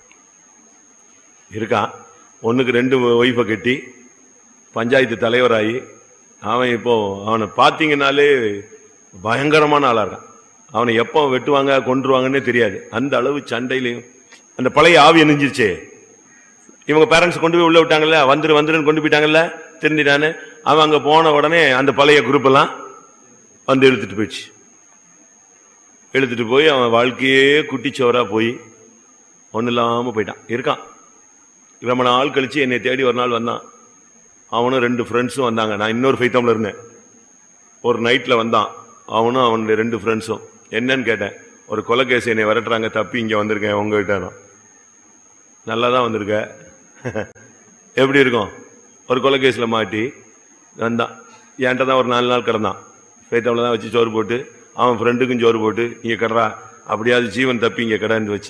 இருக்கான் ஒண்ணுக்கு ரெண்டு ஒய்ஃபை கட்டி பஞ்சாயத்து தலைவராகி அவன் இப்போ அவனை பார்த்தீங்கன்னாலே பயங்கரமான ஆளா இருக்கான் அவனை எப்போ வெட்டுவாங்க கொன்றுவாங்கன்னே தெரியாது அந்த அளவு சண்டையிலையும் அந்த பழைய ஆவி நெஞ்சிருச்சே இவங்க பேரண்ட்ஸ் கொண்டு போய் உள்ள விட்டாங்கல்ல வந்துரு வந்துருன்னு கொண்டு போயிட்டாங்கல்ல திருந்திட்டான்னு அவன் அங்க போன உடனே அந்த பழைய குரூப் எல்லாம் வந்து இழுத்துட்டு போயிடுச்சு இழுத்துட்டு போய் அவன் வாழ்க்கையே குட்டிச்சோரா போய் ஒன்றும் இல்லாம போயிட்டான் இருக்கான் ரொம்ப நாள் கழிச்சு என்னை தேடி ஒரு நாள் வந்தான் அவனும் ரெண்டு ஃப்ரெண்ட்ஸும் வந்தாங்க நான் இன்னொரு ஃபைத்தம்ல இருந்தேன் ஒரு நைட்ல வந்தான் அவனும் அவனுடைய ரெண்டு ஃப்ரெண்ட்ஸும் என்னன்னு கேட்டேன் ஒரு கொலைகேசி என்னை விரட்டுறாங்க தப்பி இங்க வந்திருக்கேன் உங்ககிட்ட நான் நல்லா தான் வந்திருக்க எப்படி இருக்கும் ஒரு கொலைகேசில் மாட்டி வந்தான் என்கிட்ட தான் ஒரு நாலு நாள் கிடந்தான் பேட்டவில் தான் வச்சு சோறு போட்டு அவன் ஃப்ரெண்டுக்கும் சோறு போட்டு இங்கே கடறா அப்படியாவது ஜீவன் தப்பி இங்கே கடான்னு வச்சு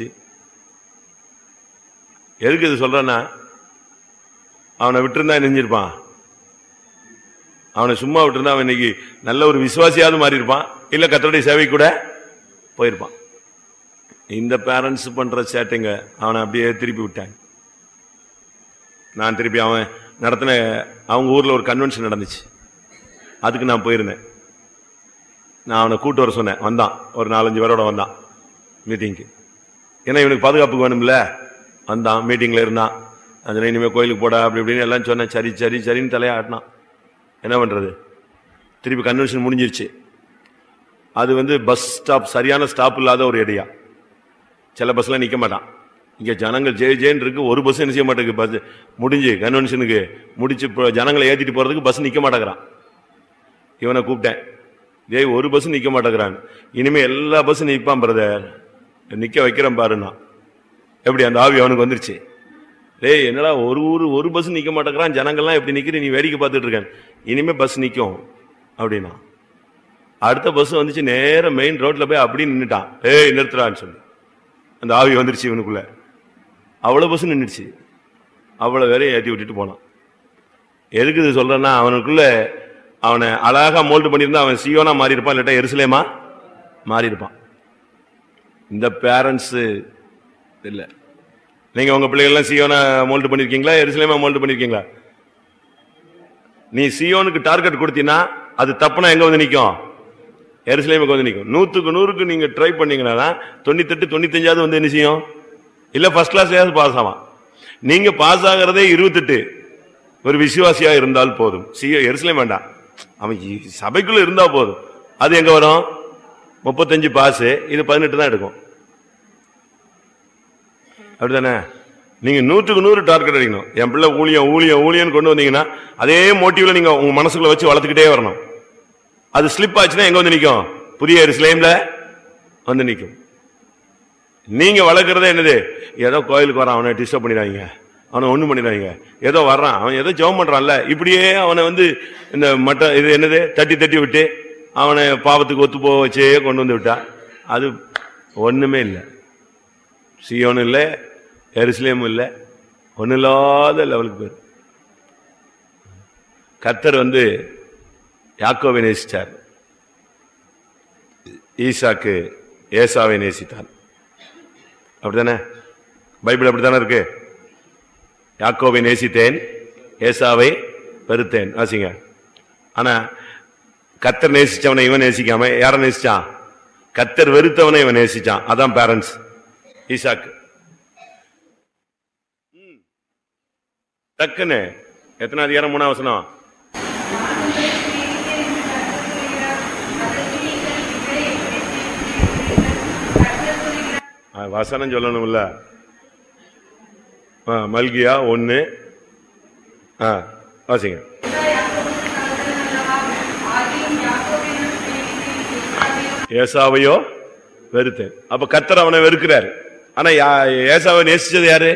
எதுக்கு இது சொல்றேன்னா அவனை விட்டுருந்தா நெஞ்சிருப்பான் அவனை சும்மா விட்டுருந்தா அவன் இன்னைக்கு நல்ல ஒரு விசுவாசியாவது மாறி இருப்பான் இல்ல கத்தருடைய சேவை கூட போயிருப்பான் இந்த பேரண்ட்ஸ் பண்ற சேட்டைங்க அவனை அப்படியே திருப்பி விட்டாங்க நான் திருப்பி அவன் நடத்தின அவங்க ஊர்ல ஒரு கன்வென்ஷன் நடந்துச்சு அதுக்கு நான் போயிருந்தேன் நான் அவனை கூட்டு வர சொன்னேன் வந்தான் ஒரு நாலஞ்சு பேரோட வந்தான் மீட்டிங்க்கு ஏன்னா இவனுக்கு பாதுகாப்புக்கு வேணும்ல வந்தான் மீட்டிங்ல இருந்தான் அதில் இனிமேல் கோயிலுக்கு போடா அப்படி இப்படின்னு எல்லாம் சொன்னேன் சரி சரி சரின்னு தலையாட்டினான் என்ன பண்றது திருப்பி கன்வென்ஷன் முடிஞ்சிருச்சு அது வந்து பஸ் ஸ்டாப் சரியான ஸ்டாப் இல்லாத ஒரு ஏரியா சில பஸ்ல நிக்க மாட்டான் இங்க ஜனங்கள் ஜே ஜேன்னு இருக்கு ஒரு பஸ் என்ன செய்ய மாட்டேங்குது பஸ் முடிஞ்சு கன்வென்ஷனுக்கு முடிச்சு இப்போ ஜனங்களை ஏத்திட்டு போறதுக்கு பஸ் நிக்க மாட்டேங்கிறான் இவனை கூப்பிட்டேன் டேய் ஒரு பஸ் நிக்க மாட்டேங்கிறான் இனிமே எல்லா பஸ்ஸும் நிப்பான் பிரதர் நிக்க வைக்கிறேன் பாருன்னா எப்படி அந்த ஆவி அவனுக்கு வந்துருச்சு டேய் என்னடா ஒரு ஊர் ஒரு பஸ் நிக்க மாட்டேங்கிறான் ஜனங்கள்லாம் எப்படி நிக்கிற நீ வேடிக்கை பார்த்துட்டு இருக்கேன் இனிமே பஸ் நிக்கும் அப்படின்னா அடுத்த பஸ் வந்துச்சு நேரா மெயின் ரோட்ல போய் அப்படி நின்னுட்டான் ஏய் நிறுத்துறான்னு சொல்லி அந்த ஆவி வந்துருச்சு இவனுக்குள்ள அவ்வளவு பஸ் நின்றுச்சு அவ்வளவு வேலையை ஏற்றி விட்டுட்டு போனான் எதுக்கு இது சொல்றேன்னா அவனுக்குள்ள அவனை அழகா மோல்டு பண்ணியிருந்தா அவன் சியோனா மாறி இருப்பான் இல்லாட்டா எருசலேமா மாறி இருப்பான் இந்த பேரண்ட்ஸ் இல்ல நீங்க உங்க பிள்ளைகள்லாம் சியோனா மோல்டு பண்ணிருக்கீங்களா எருசலேமா மோல்டு பண்ணிருக்கீங்களா நீ சியோனுக்கு டார்கெட் கொடுத்தீங்கன்னா அது தப்புனா எங்க வந்து நிக்கும் எருசலேமுக்கு வந்து நிக்கும் நூத்துக்கு நூறுக்கு நீங்க ட்ரை பண்ணீங்கன்னா தொண்ணூத்தெட்டு தொண்ணூத்தஞ்சாவது வந்து என்ன செய்யும் இல்ல ஃபர்ஸ்ட் கிளாஸ்லயாவது பாஸ் ஆவான் நீங்க பாஸ் ஆகிறதே இருபத்தெட்டு ஒரு விசுவாசியா இருந்தால் போதும் சியோ எருசலேம் வேண்டாம் அவன் இ- சபைக்குள்ள இருந்தா போதும் அது எங்க வரும் முப்பத்தஞ்சு பாஸ் இது பதினெட்டு தான் எடுக்கும் அப்படிதானே நீங்க நூற்றுக்கு நூறு டார்கெட் அடிக்கணும் என் பிள்ளை ஊழியம் ஊழியம் ஊழியம் கொண்டு வந்தீங்கன்னா அதே மோட்டிவ்ல நீங்க உங்க மனசுக்குள்ள வச்சு வளர்த்துக்கிட்டே வரணும் அது ஸ்லிப் ஆச்சுன்னா எங்க வந்து நிக்கும் புதிய எருசலேம்ல வந்து நிக்கும் நீங்க வளர்க்கறதே என்னது ஏதோ கோயிலுக்கு வரான் அவனை டிஸ்டர்ப் பண்ணிடுறாங்க அவனை ஒண்ணு பண்ணிடுறாங்க ஏதோ வர்றான் அவன் ஏதோ ஜெபம் பண்றான்ல இப்படியே அவனை வந்து இந்த மட்ட இது என்னது தட்டி தட்டி விட்டு அவனை பாவத்துக்கு ஒத்து போக வச்சே கொண்டு வந்து விட்டா அது ஒண்ணுமே இல்லை சியோனும் இல்லை எருசலேமும் இல்லை ஒன்றும் இல்லாத லெவலுக்கு பேர் கர்த்தர் வந்து யாக்கோவை நேசிச்சார் ஈசாக்கு ஏசாவை நேசித்தார் அப்படிதானே பைபிள் அப்படித்தானே இருக்கு யாக்கோவை நேசித்தேன் ஏசாவை வெறுத்தேன் வாசிங்க ஆனா கத்தர் நேசிச்சவனை இவன் நேசிக்காம யார நேசிச்சான் கத்தர் வெறுத்தவனை இவன் நேசிச்சான் அதான் பேரண்ட்ஸ் ஈசாக்கு ம். டக்குன்னு எத்தனை அதிகாரம் மூணாம் வசனம் ஆ, வசனம் சொல்லணும்ல ஆ, மல்கியா ஒன்னு ஆ வாசிங்க ஏசாவையோ வெறுத்தேன் அப்ப கத்தர் அவனை வெறுக்கிறாரு ஆனா யா- ஏசாவை நேசிச்சது யாரு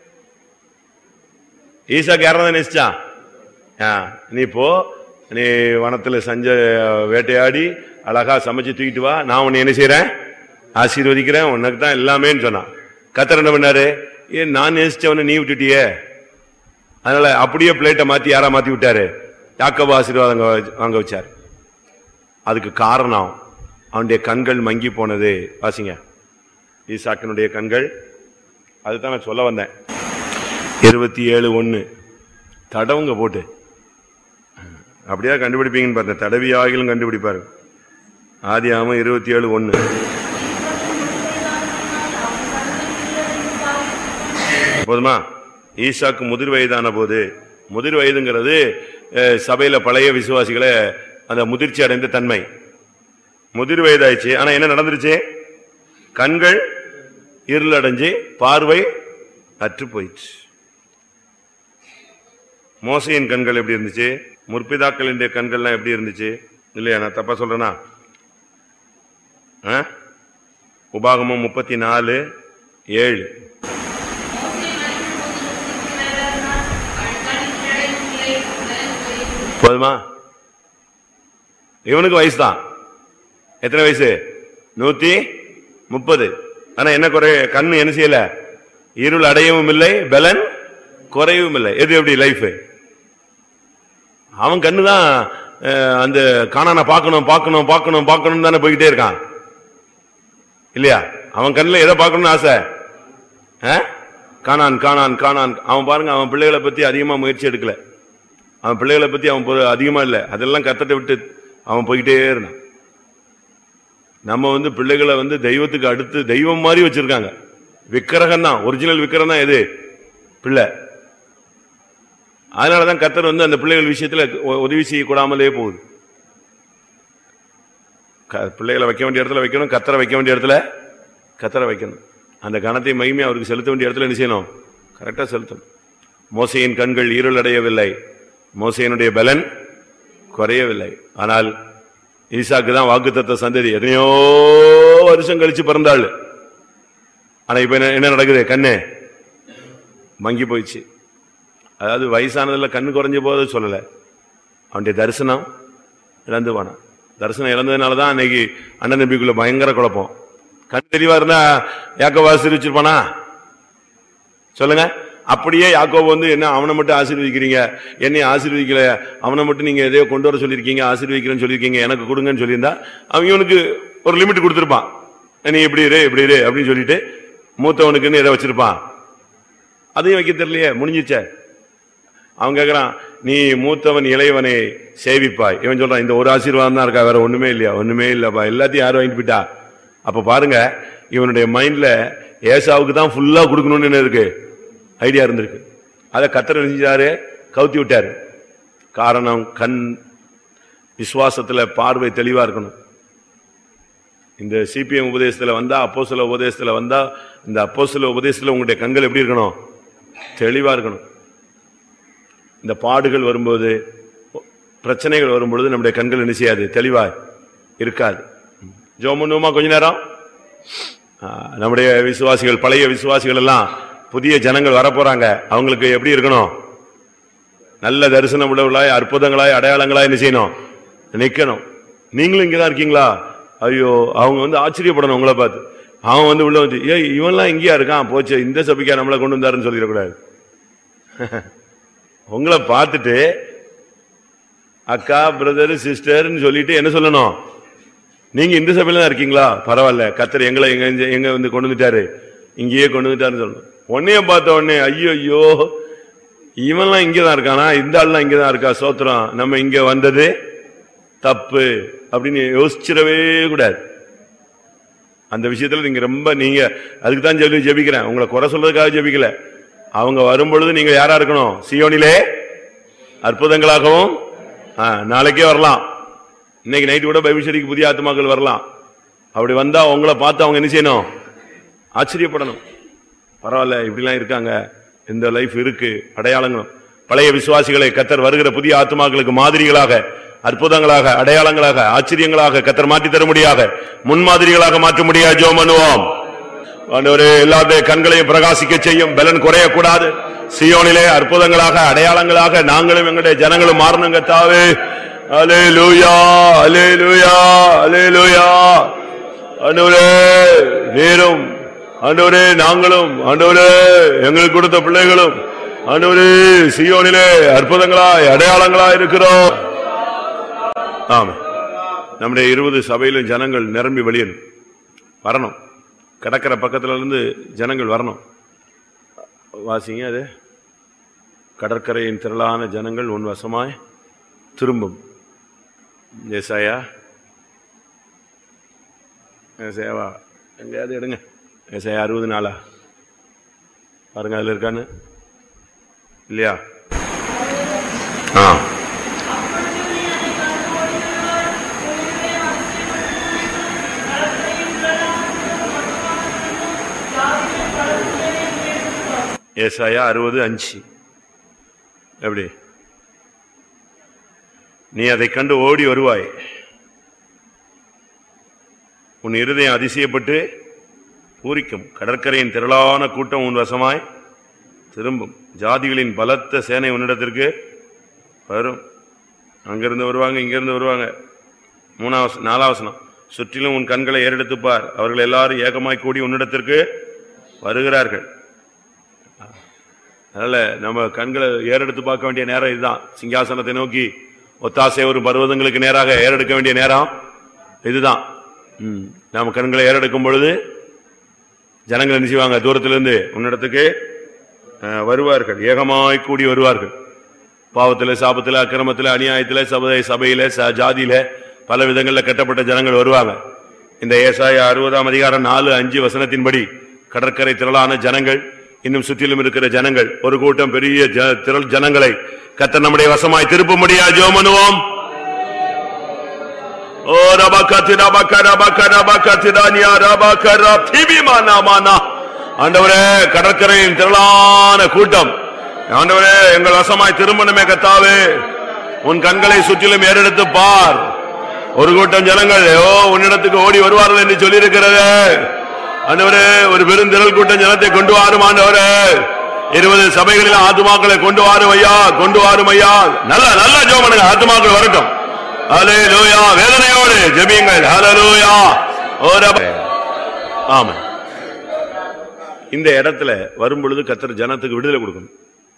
ஈசாக்கு யாரதான் நேசிச்சான் ஆ, நீ போ நீ வனத்துல சஞ்ச வேட்டையாடி அழகா சமைச்சு தூக்கிட்டு வா நான் உன்னை என்ன செய்யறேன் ஆசீர்வதிக்கிறேன் உனக்கு தான் எல்லாமேன்னு சொன்னான் கத்தர் என்ன பண்ணாரு ஏன் நான் நேசிச்சவனை நீ விட்டுட்டியே அதனால அப்படியே பிளேட்டை மாத்தி யாரா மாத்தி விட்டாரு யாக்கோபு ஆசீர்வாதம் அங்க வச்சு- வாங்க வச்சார் அதுக்கு காரணம் அவனுடைய கண்கள் மங்கி போனது வாசிங்க ஈசாக்கினுடைய கண்கள் அதுதான் நான் சொல்ல வந்தேன் இருபத்தி ஏழு ஒன்னு தடவுங்க போட்டு அப்படியே கண்டுபிடிப்பீங்கன்னு பாருங்க தடவி ஆகிலும் கண்டுபிடிப்பாரு ஆதி ஆம இருபத்தி ஏழு ஒன்னு போதுமா ஈசாக்கு முதிர் வயதான போது முதிர் வயதுங்கிறது அஹ், சபையில பழைய விசுவாசிகளை அந்த முதிர்ச்சி அடைந்த தன்மை முதிர் வயதாயிடுச்சு ஆனா என்ன நடந்துருச்சு கண்கள் இருளடைஞ்சு பார்வை அற்று போயிடுச்சு மோசையின் கண்கள் எப்படி இருந்துச்சு முற்பிதாக்களின் கண்கள்லாம் எப்படி இருந்துச்சு இல்லையா நான் தப்பா சொல்றேனா ஆ? உபாகமம் முப்பத்தி நாலு ஏழு போதுமா இவனுக்கு வயசு தான் எத்தனை வயசு நூத்தி முப்பது ஆனா என்ன குறை கண்ணு என்ன செய்யல இருள் அடையவும் இல்லை பலன் குறையவும் இல்லை எது எப்படி லைஃப் அவன் கண்ணு தான் அஹ், அந்த காணான பார்க்கணும் பார்க்கணும் பார்க்கணும் பார்க்கணும் தானே போய்கிட்டே இருக்கான் இல்லையா அவன் கண்ணுல எதை பார்க்கணும்னு ஆசை ஆ? காணான் காணான் காணான் அவன் பாருங்க அவன் பிள்ளைகளை பத்தி அதிகமா முயற்சி எடுக்கல அவன் பிள்ளைகளை பத்தி அவன் பொ- அதிகமா இல்ல அதெல்லாம் கத்தட்ட விட்டு அவன் போய்கிட்டே இருந்தான் நம்ம வந்து பிள்ளைகளை வந்து தெய்வத்துக்கு அடுத்து தெய்வம் மாதிரி வச்சிருக்காங்க விக்கிரகம் தான் ஒரிஜினல் விக்கிரகம் தான் எது பிள்ளை அதனாலதான் கத்தர் வந்து அந்த பிள்ளைகள் விஷயத்துல உ- உதவி செய்யக்கூடாமலே போகுது க- பிள்ளைகளை வைக்க வேண்டிய இடத்துல வைக்கணும் கத்தரை வைக்க வேண்டிய இடத்துல கத்தரை வைக்கணும் அந்த கணத்தை மகிமை அவருக்கு செலுத்த வேண்டிய இடத்துல என்ன செய்யணும் கரெக்டா செலுத்தணும் மோசையின் கண்கள் இருளடையவில்லை மோசையினுடைய பலன் குறையவில்லை ஆனால் ஈசாக்கு தான் வாக்குத்தத்த சந்ததி எத்தனையோ வருஷம் கழிச்சு பிறந்தாள் ஆனா இப்ப என்ன என்ன நடக்குது கண்ணு மங்கி போயிடுச்சு அதாவது வயசானதுல கண்ணு குறைஞ்ச போது சொல்லல அவனுடைய தரிசனம் இழந்து போனான் தரிசனம் இழந்ததுனால தான் அன்னைக்கு அண்ணன் தம்பிக்குள்ள பயங்கர குழப்பம் கண் தெளிவா இருந்தா யாக்கோபு ஆசீர்வச்சிருப்பானா சொல்லுங்க அப்படியே யாக்கோபு வந்து என்ன அவனை மட்டும் ஆசீர்வதிக்கிறீங்க என்னை ஆசீர்வதிக்கல அவனை மட்டும் நீங்க எதையோ கொண்டு வர சொல்லியிருக்கீங்க ஆசீர்வதிக்கிறேன்னு சொல்லியிருக்கீங்க எனக்கு கொடுங்கன்னு சொல்லியிருந்தா அவன் இவனுக்கு ஒரு லிமிட் கொடுத்திருப்பான் நீ இப்படி இரு இப்படி இரு அப்படின்னு சொல்லிட்டு மூத்தவனுக்குன்னு எதை வச்சிருப்பான் அதையும் வைக்க தெரியலையே முடிஞ்சிச்சே அவன் கேக்குறான் நீ மூத்தவன் இளையவனை சேவிப்பாய் இவன் சொல்றான் இந்த ஒரு ஆசீர்வாதம் தான் இருக்கா வேற ஒண்ணுமே இல்லையா ஒண்ணுமே இல்லப்பா எல்லாத்தையும் யாரும் வாங்கிட்டு போயிட்டா அப்ப பாருங்க இவனுடைய மைண்ட்ல ஏசாவுக்கு தான் ஃபுல்லா கொடுக்கணும்னு என்ன இருக்கு ஐடியா இருந்திருக்கு அதை கத்தர் செஞ்சாரு கவுத்தி விட்டாரு காரணம் கண் விசுவாசத்துல பார்வை தெளிவா இருக்கணும் இந்த சிபிஎம் உபதேசத்துல வந்தா அப்போஸ்தல உபதேசத்துல வந்தா இந்த அப்போஸ்தல உபதேசத்துல உங்களுடைய கண்கள் எப்படி இருக்கணும் தெளிவா இருக்கணும் இந்த பாடுகள் வரும்போது பிரச்சனைகள் வரும்பொழுது நம்முடைய கண்கள் என்ன செய்யாது தெளிவா இருக்காது ஜோம் பண்ணுவோமா கொஞ்ச நேரம் ஆ, நம்முடைய விசுவாசிகள் பழைய விசுவாசிகள் எல்லாம் புதிய ஜனங்கள் வரப்போறாங்க அவங்களுக்கு எப்படி இருக்கணும் நல்ல தரிசனம் உள்ளவர்களாய் அற்புதங்களாய் அடையாளங்களாய் என்ன செய்யணும் நிக்கணும் நீங்களும் இங்கதான் இருக்கீங்களா ஐயோ அவங்க வந்து ஆச்சரியப்படணும் உங்களை பார்த்து அவன் வந்து உள்ள வந்து ஏய் இவன்லாம் இங்கேயா இருக்கான் போச்சு இந்த சபைக்கா நம்மளை கொண்டு வந்தாருன்னு சொல்லிடக்கூடாது உங்களை பார்த்துட்டு அக்கா பிரதர் சிஸ்டர்னு சொல்லிட்டு என்ன சொல்லணும் நீங்க இந்த சபையில தான் இருக்கீங்களா பரவாயில்ல கத்தர் எங்களை எங்க எங்க வந்து கொண்டு வந்துட்டாரு இங்கேயே கொண்டு வந்துட்டாருன்னு சொல்லணும் உன்னைய பார்த்த உடனே ஐயோ ஐயோ இவன்லாம் இங்கதான் இருக்கானா இந்த ஆள்லாம் இங்கதான் இருக்கா சோத்திரம் நம்ம இங்க வந்தது தப்பு அப்படின்னு யோசிச்சிடவே கூடாது அந்த விஷயத்துல நீங்க ரொம்ப நீங்க அதுக்கு தான் சொல்லி ஜெபிக்கிறேன் உங்களை குறை சொல்றதுக்காக ஜெபிக்கல அவங்க வரும்பொழுது நீங்க யாரா இருக்கணும் சியோனிலே அற்புதங்களாகவும் ஆ, நாளைக்கே வரலாம் இன்னைக்கு நைட்டு கூட பைபிள் ஸ்டடிக்கு புதிய ஆத்மாக்கள் வரலாம் அப்படி வந்தா உங்களை பார்த்து அவங்க என்ன செய்யணும் ஆச்சரியப்படணும் பரவாயில்ல இப்படிலாம் இருக்காங்க இந்த லைஃப் இருக்கு அடையாளங்களும் பழைய விசுவாசிகளை கத்தர் வருகிற புதிய ஆத்மாக்களுக்கு மாதிரிகளாக அற்புதங்களாக அடையாளங்களாக ஆச்சரியங்களாக கத்தர் மாற்றி தர முடியாக முன்மாதிரிகளாக மாற்ற முடியாது ஜோம் பண்ணுவோம் ஆண்டவரே எல்லாருடைய கண்களையும் பிரகாசிக்க செய்யும் பலன் குறையக்கூடாது சியோனிலே அற்புதங்களாக அடையாளங்களாக நாங்களும் எங்களுடைய ஜனங்களும் மாறணுங்க தாவே அலே லூயா அலே லூயா அலே லூயா ஆண்டவரே நீரும் ஆண்டவரே நாங்களும் ஆண்டவரே எங்களுக்கு கொடுத்த பிள்ளைகளும் ஆண்டவரே சியோனிலே அற்புதங்களாய் அடையாளங்களாய் இருக்கிறோம் ஆமா நம்முடைய இருபது சபையிலும் ஜனங்கள் நிரம்பி வெளியணும் வரணும் கடற்கரை பக்கத்துல இருந்து ஜனங்கள் வரணும் வாசிங்க அது கடற்கரையின் திரளான ஜனங்கள் உன் வசமாய் திரும்பும் ஏசாயா ஏசாயாவா எங்கேயாவது எடுங்க ஏசாயா அறுபது நாளா பாருங்க அதுல இருக்கான்னு இல்லையா ஆ ஏசாயா அறுபது அஞ்சு எப்படி நீ அதை கண்டு ஓடி வருவாய் உன் இருதயம் அதிசயப்பட்டு பூரிக்கும் கடற்கரையின் திரளான கூட்டம் உன் வசமாய் திரும்பும் ஜாதிகளின் பலத்த சேனை உன்னிடத்திற்கு வரும் அங்கிருந்து வருவாங்க இங்கிருந்து வருவாங்க மூணாவது நாலாவசனம் சுற்றிலும் உன் கண்களை ஏறெடுத்துப் பார் அவர்கள் எல்லாரும் ஏகமாய் கூடி உன்னிடத்திற்கு வருகிறார்கள் அதனால நம்ம கண்களை ஏறெடுத்து பார்க்க வேண்டிய நேரம் இதுதான் சிங்காசனத்தை நோக்கி ஒத்தாசை ஒரு பர்வதங்களுக்கு நேராக ஏறெடுக்க வேண்டிய நேரம் இதுதான் ம். நாம கண்களை ஏறெடுக்கும் பொழுது ஜனங்கள் என்ன செய்வாங்க தூரத்திலிருந்து உன்னிடத்துக்கு அஹ், வருவார்கள் ஏகமாய் கூடி வருவார்கள் பாவத்துல சாபத்துல அக்கிரமத்துல அநியாயத்துல சபை சபையில ச- ஜாதியில பல விதங்கள்ல கட்டப்பட்ட ஜனங்கள் வருவாங்க இந்த ஏசாய அறுபதாம் அதிகாரம் நாலு அஞ்சு வசனத்தின்படி கடற்கரை திரளான ஜனங்கள் இன்னும் சுற்றிலும் இருக்கிற ஜனங்கள் ஒரு கூட்டம் பெரிய ஜ- திரள் ஜனங்களை கத்த நம்முடைய வசமாய் திருப்ப முடியா ஜோமனுவோம் ஓ ரபகதி ரபக ரபக ரபகதி ரானியா ரபக ரப் திபிமானா மானா ஆண்டவரே கடற்கரையின் திரளான கூட்டம் ஆண்டவரே எங்கள் வசமாய் திருமணமே கத்தாவே உன் கண்களை சுற்றிலும் ஏறெடுத்து பார் ஒரு கூட்டம் ஜனங்கள் ஓ உன்னிடத்துக்கு ஓடி வருவார்கள் என்று சொல்லியிருக்கிறது ஆண்டவரே ஒரு பெருந்திரள் கூட்டம் ஜனத்தை கொண்டு வாரும் ஆண்டவரே இருபது சபைகளில் ஆத்துமாக்களை கொண்டு வாரும் ஐயா கொண்டு வாரும் ஐயா நல்ல நல்ல ஜோமனுங்க ஆத்துமாக்கள் வரட்டும் ஹalleluya வேதனையோடு ஜெபியுங்கள் ஹalleluya ஓரப ஆமென் இந்த இடத்துல வரும் பொழுது கத்தர் ஜனத்துக்கு விடுதலை கொடுக்கணும்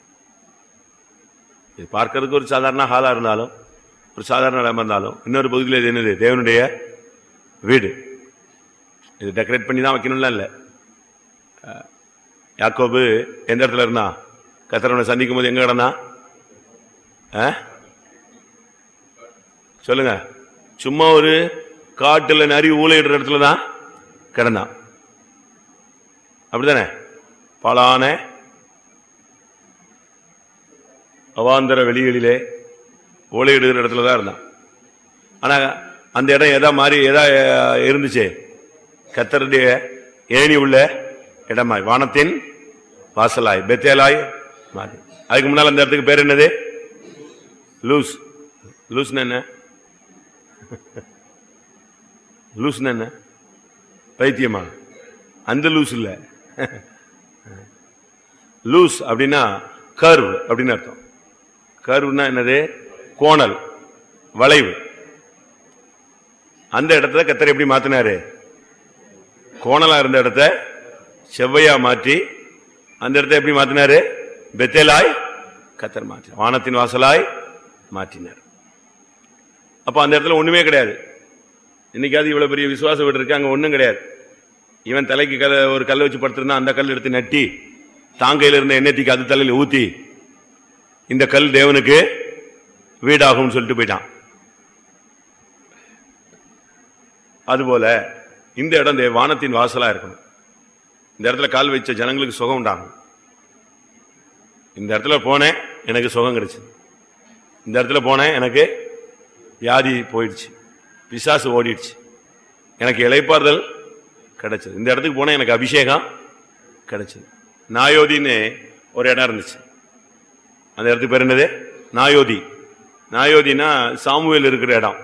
இது பார்க்கறதுக்கு ஒரு சாதாரண ஹாலா இருந்தாலும் ஒரு சாதாரண இடம் இருந்தாலும் இன்னொரு பகுதியில் இது என்னது தேவனுடைய வீடு இது டெக்கரேட் பண்ணி தான் வைக்கணும்லாம் இல்லை அஹ், யாக்கோபு எந்த இடத்துல இருந்தா கத்தரவனை சந்திக்கும் போது எங்க கிடந்தா அஹ்? சொல்லுங்க சும்மா ஒரு காட்டுல நரி ஊழையிடுற இடத்துல தான் கிடந்தான் அப்படிதானே பாலான அவாந்தர வெளிகளிலே ஓலையிடுகிற இடத்துல தான் இருந்தான் ஆனா அந்த இடம் எதா மாறி எதா அஹ், இருந்துச்சு கத்தருடைய ஏணி உள்ள இடமாய் வானத்தின் வாசலாய் பெத்தேலாய் மாறி அதுக்கு முன்னால் அந்த இடத்துக்கு பேர் என்னது லூஸ் லூஸ்னா என்ன லூஸ்னா என்ன பைத்தியமா அந்த லூஸ் இல்ல லூஸ் அப்படின்னா கர்வ் அப்படின்னு அர்த்தம் கர்வ்னா என்னது கோணல் வளைவு அந்த இடத்துல கத்தர் எப்படி மாத்தினாரு கோணலா இருந்த இடத்த செவ்வையா மாற்றி அந்த இடத்த எப்படி மாத்தினாரு பெத்தேலாய் கத்தர் மாற்றினார் வானத்தின் வாசலாய் மாற்றினார் அப்ப அந்த இடத்துல ஒண்ணுமே கிடையாது இன்னைக்காவது இவ்வளவு பெரிய விசுவாச வீடு இருக்கு அங்க ஒண்ணும் கிடையாது இவன் தலைக்கு கல்ல ஒரு கல்லை வச்சு படுத்திருந்தா அந்த கல் எடுத்து நட்டி தாங்கையில இருந்த எண்ணெய்க்கு அது தலையில ஊத்தி இந்த கல் தேவனுக்கு வீடாகும்னு சொல்லிட்டு போயிட்டான் அதுபோல இந்த இடம் தே- வானத்தின் வாசலா இருக்கணும் இந்த இடத்துல கால் வச்ச ஜனங்களுக்கு சுகம் உண்டாகும் இந்த இடத்துல போனேன் எனக்கு சுகம் கிடைச்சது இந்த இடத்துல போனேன் எனக்கு வியாதி போயிடுச்சு பிசாசு ஓடிடுச்சு எனக்கு இளைப்பாறுதல் கிடைச்சது இந்த இடத்துக்கு போனேன் எனக்கு அபிஷேகம் கிடைச்சது நாயோதின்னு ஒரு இடம் இருந்துச்சு அந்த இடத்துக்கு பேர் என்னது நாயோதி நாயோதினா சாமுவேல் இருக்கிற இடம்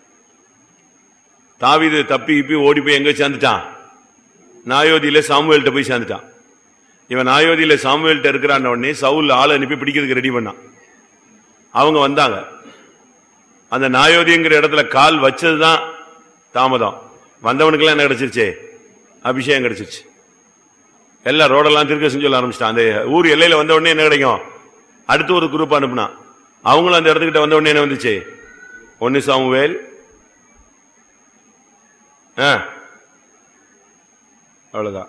தாவீது தப்பி இப்பி ஓடி போய் எங்க சேர்ந்துட்டான் நாயோதியில சாமுவேல்கிட்ட போய் சேர்ந்துட்டான் இவன் நாயோதியில சாமுவேல்கிட்ட இருக்கிறான் உடனே சவுல் ஆளை அனுப்பி பிடிக்கிறதுக்கு ரெடி பண்ணான் அவங்க வந்தாங்க அந்த நாயோதிங்கிற இடத்துல கால் வச்சதுதான் தாமதம் வந்தவனுக்கெல்லாம் என்ன கிடைச்சிருச்சு அபிஷேகம் கிடைச்சிருச்சு எல்லா ரோடெல்லாம் திருக்க சொல்ல ஆரம்பிச்சிட்டான் அந்த ஊர் எல்லையில வந்த உடனே என்ன கிடைக்கும் அடுத்து ஒரு குரூப் அனுப்புனான் அவங்களும் அந்த இடத்துக்கிட்ட வந்த உடனே என்ன வந்துச்சு ஒன்னு சாமுவேல் ஆ அவ்வளவுதான்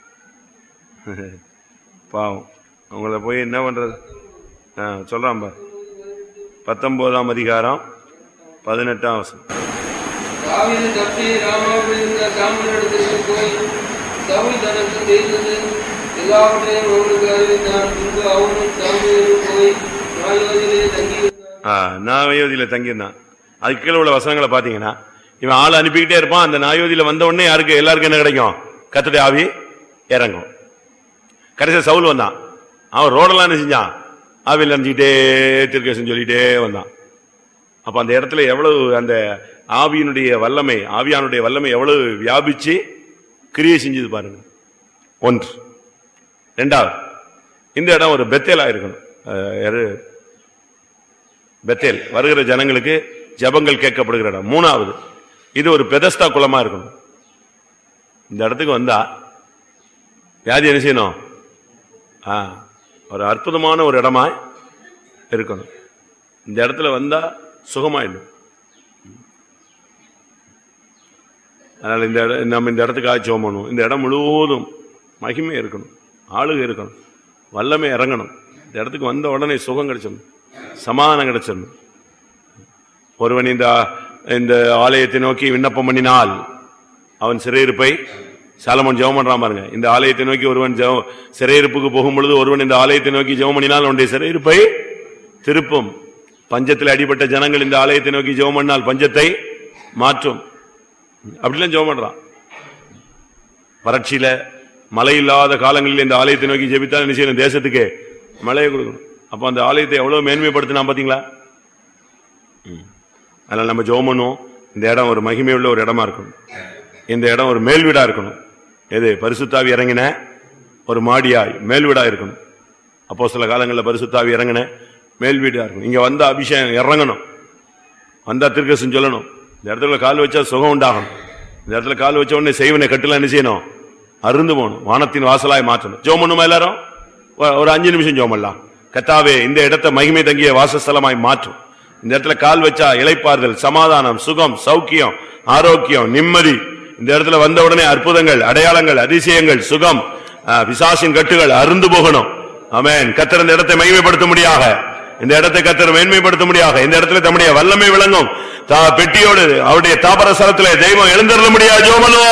பாவம் அவங்கள போய் என்ன பண்றது ஆ, சொல்றான் பார் பத்தொன்பதாம் அதிகாரம் பதினெட்டாம் வசனம் தாவீது தப்பி ராமாவில் இருந்த சாமுவேலிடத்திற்கு போய் சவுல் தனக்கு செய்தது எல்லாவற்றையும் அவனுக்கு அறிவித்தான் பின்பு அவனும் சாமுவேலும் போய் நாயோதிலே தங்கியிருந்தான் ஆ, நாயோதியில தங்கியிருந்தான் அதுக்கு கீழே உள்ள வசனங்களை பாத்தீங்கன்னா இவன் ஆள் அனுப்பிக்கிட்டே இருப்பான் அந்த நாயோதியில வந்த உடனே யாருக்கு எல்லாருக்கும் என்ன கிடைக்கும் கத்துடைய ஆவி இறங்கும் கடைசியா சவுல் வந்தான் அவன் ரோடெல்லாம் என்ன செஞ்சான் ஆவியில் நினைச்சுக்கிட்டே திருக்கேசன் சொல்லிட்டே வந்தான் அப்ப அந்த இடத்துல எவ்வளவு அந்த ஆவியினுடைய வல்லமை ஆவியானுடைய வல்லமை எவ்வளவு வியாபிச்சு கிரியை செஞ்சது பாருங்க ஒன்று ரெண்டாவது இந்த இடம் ஒரு பெத்தேலா இருக்கணும் அஹ், யாரு? பெத்தேல் வருகிற ஜனங்களுக்கு ஜெபங்கள் கேட்கப்படுகிற இடம் மூணாவது இது ஒரு பெதஸ்தா குளமா இருக்கணும் இந்த இடத்துக்கு வந்தா வியாதி என்ன செய்யணும் ஆ, ஒரு அற்புதமான ஒரு இடமா இருக்கணும் இந்த இடத்துல வந்தா சுகமாயிடும் அதனால இந்த இடம் நம்ம இந்த இடத்துக்காக ஜெபம் பண்ணுவோம் இந்த இடம் முழுவதும் மகிமை இருக்கணும் ஆளுகை இருக்கணும் வல்லமை இறங்கணும் இந்த இடத்துக்கு வந்த உடனே சுகம் கிடைச்சிடணும் சமாதானம் கிடைச்சிடணும் ஒருவன் இந்த இந்த ஆலயத்தை நோக்கி விண்ணப்பம் பண்ணினால் அவன் சிறையிருப்பை சாலமோன் ஜெபம் பண்றான் பாருங்க இந்த ஆலயத்தை நோக்கி ஒருவன் ஜெபம் சிறையிருப்புக்கு போகும் பொழுது ஒருவன் இந்த ஆலயத்தை நோக்கி ஜெபம் பண்ணினால் அவனுடைய சிறையிருப்பை திருப்பும் பஞ்சத்தில் அடிபட்ட ஜனங்கள் இந்த ஆலயத்தை நோக்கி ஜெபம் பண்ணால் பஞ்சத்தை மாற்றும் அப்படிலாம் ஜெபம் பண்றான் வறட்சியில மழை இல்லாத காலங்களில் இந்த ஆலயத்தை நோக்கி ஜெபித்தால் என்ன செய்யணும் தேசத்துக்கு மழையை கொடுக்கணும் அப்ப அந்த ஆலயத்தை எவ்வளவு மேன்மைப்படுத்தினா பாத்தீங்களா ம். அதனால நம்ம ஜெபம் பண்ணுவோம் இந்த இடம் ஒரு மகிமை உள்ள ஒரு இடமா இருக்கணும் இந்த இடம் ஒரு மேல் வீடா இருக்கணும் எது பரிசுத்தாவி இறங்கின ஒரு மாடியாய் மேல் வீடா இருக்கணும் அப்போ சில காலங்களில் பரிசுத்தாவி இறங்கின மேல் வீடா இருக்கணும் இங்க வந்த அபிஷேகம் இறங்கணும் வந்தா திருக்கசம் சொல்லணும் இந்த இடத்துல கால் வச்சா சுகம் உண்டாகணும் இந்த இடத்துல கால் வச்ச உடனே செய்வனை கட்டுலாம் என்ன செய்யணும் அருந்து போகணும் வானத்தின் வாசலாய் மாற்றணும் ஜோம் பண்ணுமா எல்லாரும் ஒ- ஒரு அஞ்சு நிமிஷம் ஜோம் பண்ணலாம் கத்தாவே இந்த இடத்தை மகிமை தங்கிய வாசஸ்தலமாய் மாற்றும் இந்த இடத்துல கால் வச்சா இளைப்பாறுதல் சமாதானம் சுகம் சௌக்கியம் ஆரோக்கியம் நிம்மதி இந்த இடத்துல வந்த உடனே அற்புதங்கள் அடையாளங்கள் அதிசயங்கள் சுகம் ஆ, பிசாசின் கட்டுகள் அருந்து போகணும் ஆமென் கத்தர் இந்த இடத்தை மகிமைப்படுத்த முடியாக இந்த இடத்தை கத்தர் மேன்மைப்படுத்த முடியாக இந்த இடத்துல தம்முடைய வல்லமை விளங்கும் தா- பெட்டியோடு அவருடைய தாபர சலத்திலே தெய்வம் எழுந்தருள முடியாது ஜோமனோ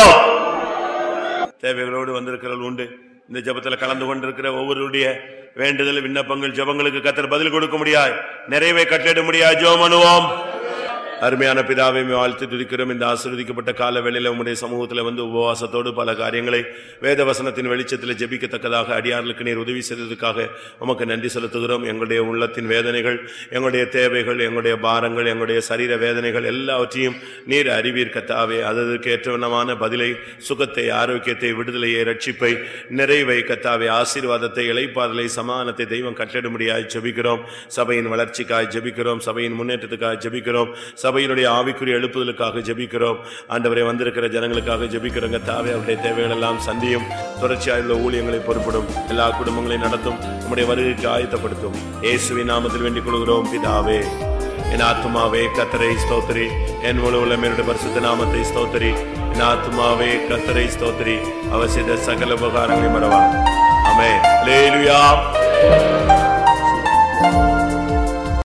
தேவைகளோடு வந்திருக்கிறவர்கள் உண்டு இந்த ஜெபத்துல கலந்து கொண்டிருக்கிற ஒவ்வொருடைய வேண்டுதல் விண்ணப்பங்கள் ஜெபங்களுக்கு கத்தர் பதில் கொடுக்க முடியாது நிறைவே கட்டிட முடியாது ஜோமனுவோம் அருமையான பிதாவை வாழ்த்து துதிக்கிறோம் இந்த ஆசீர்வதிக்கப்பட்ட கால வேளையில உம்முடைய சமூகத்தில் வந்து உபவாசத்தோடு பல காரியங்களை வேத வசனத்தின் வெளிச்சத்தில் ஜெபிக்கத்தக்கதாக அடியார்களுக்கு நீர் உதவி செய்ததுக்காக உமக்கு நன்றி செலுத்துகிறோம் எங்களுடைய உள்ளத்தின் வேதனைகள் எங்களுடைய தேவைகள் எங்களுடைய பாரங்கள் எங்களுடைய சரீர வேதனைகள் எல்லாவற்றையும் நீர் அறிவீர் கத்தாவே அதற்கு ஏற்றவனமான பதிலை சுகத்தை ஆரோக்கியத்தை விடுதலையை ரட்சிப்பை நிறைவை கத்தாவே ஆசீர்வாதத்தை இளைப்பாதலை சமாதானத்தை தெய்வம் கட்டிடும்படியாய் ஜெபிக்கிறோம் சபையின் வளர்ச்சிக்காய் ஜெபிக்கிறோம் சபையின் முன்னேற்றத்துக்காக ஜெபிக்கிறோம் சபையினுடைய ஆவிக்குரிய எழுப்புதலுக்காக ஜெபிக்கிறோம் ஆண்டவரை வந்திருக்கிற ஜனங்களுக்காக ஜெபிக்கிறோங்க தாவே அவருடைய தேவைகள் எல்லாம் சந்தியும் தொடர்ச்சியாயுள்ள ஊழியங்களை பொறுப்படும் எல்லா குடும்பங்களையும் நடத்தும் நம்முடைய வருகைக்கு ஆயத்தப்படுத்தும் இயேசுவின் நாமத்தில் வேண்டிக் கொள்கிறோம் பிதாவே என் ஆத்துமாவே கத்தரை ஸ்தோத்திரி என் முழு உள்ளமையுடைய பரிசுத்த நாமத்தை ஸ்தோத்திரி என் ஆத்துமாவே கத்தரை ஸ்தோத்திரி அவர் செய்த சகல உபகாரங்களை மறவா அமே லேலுயா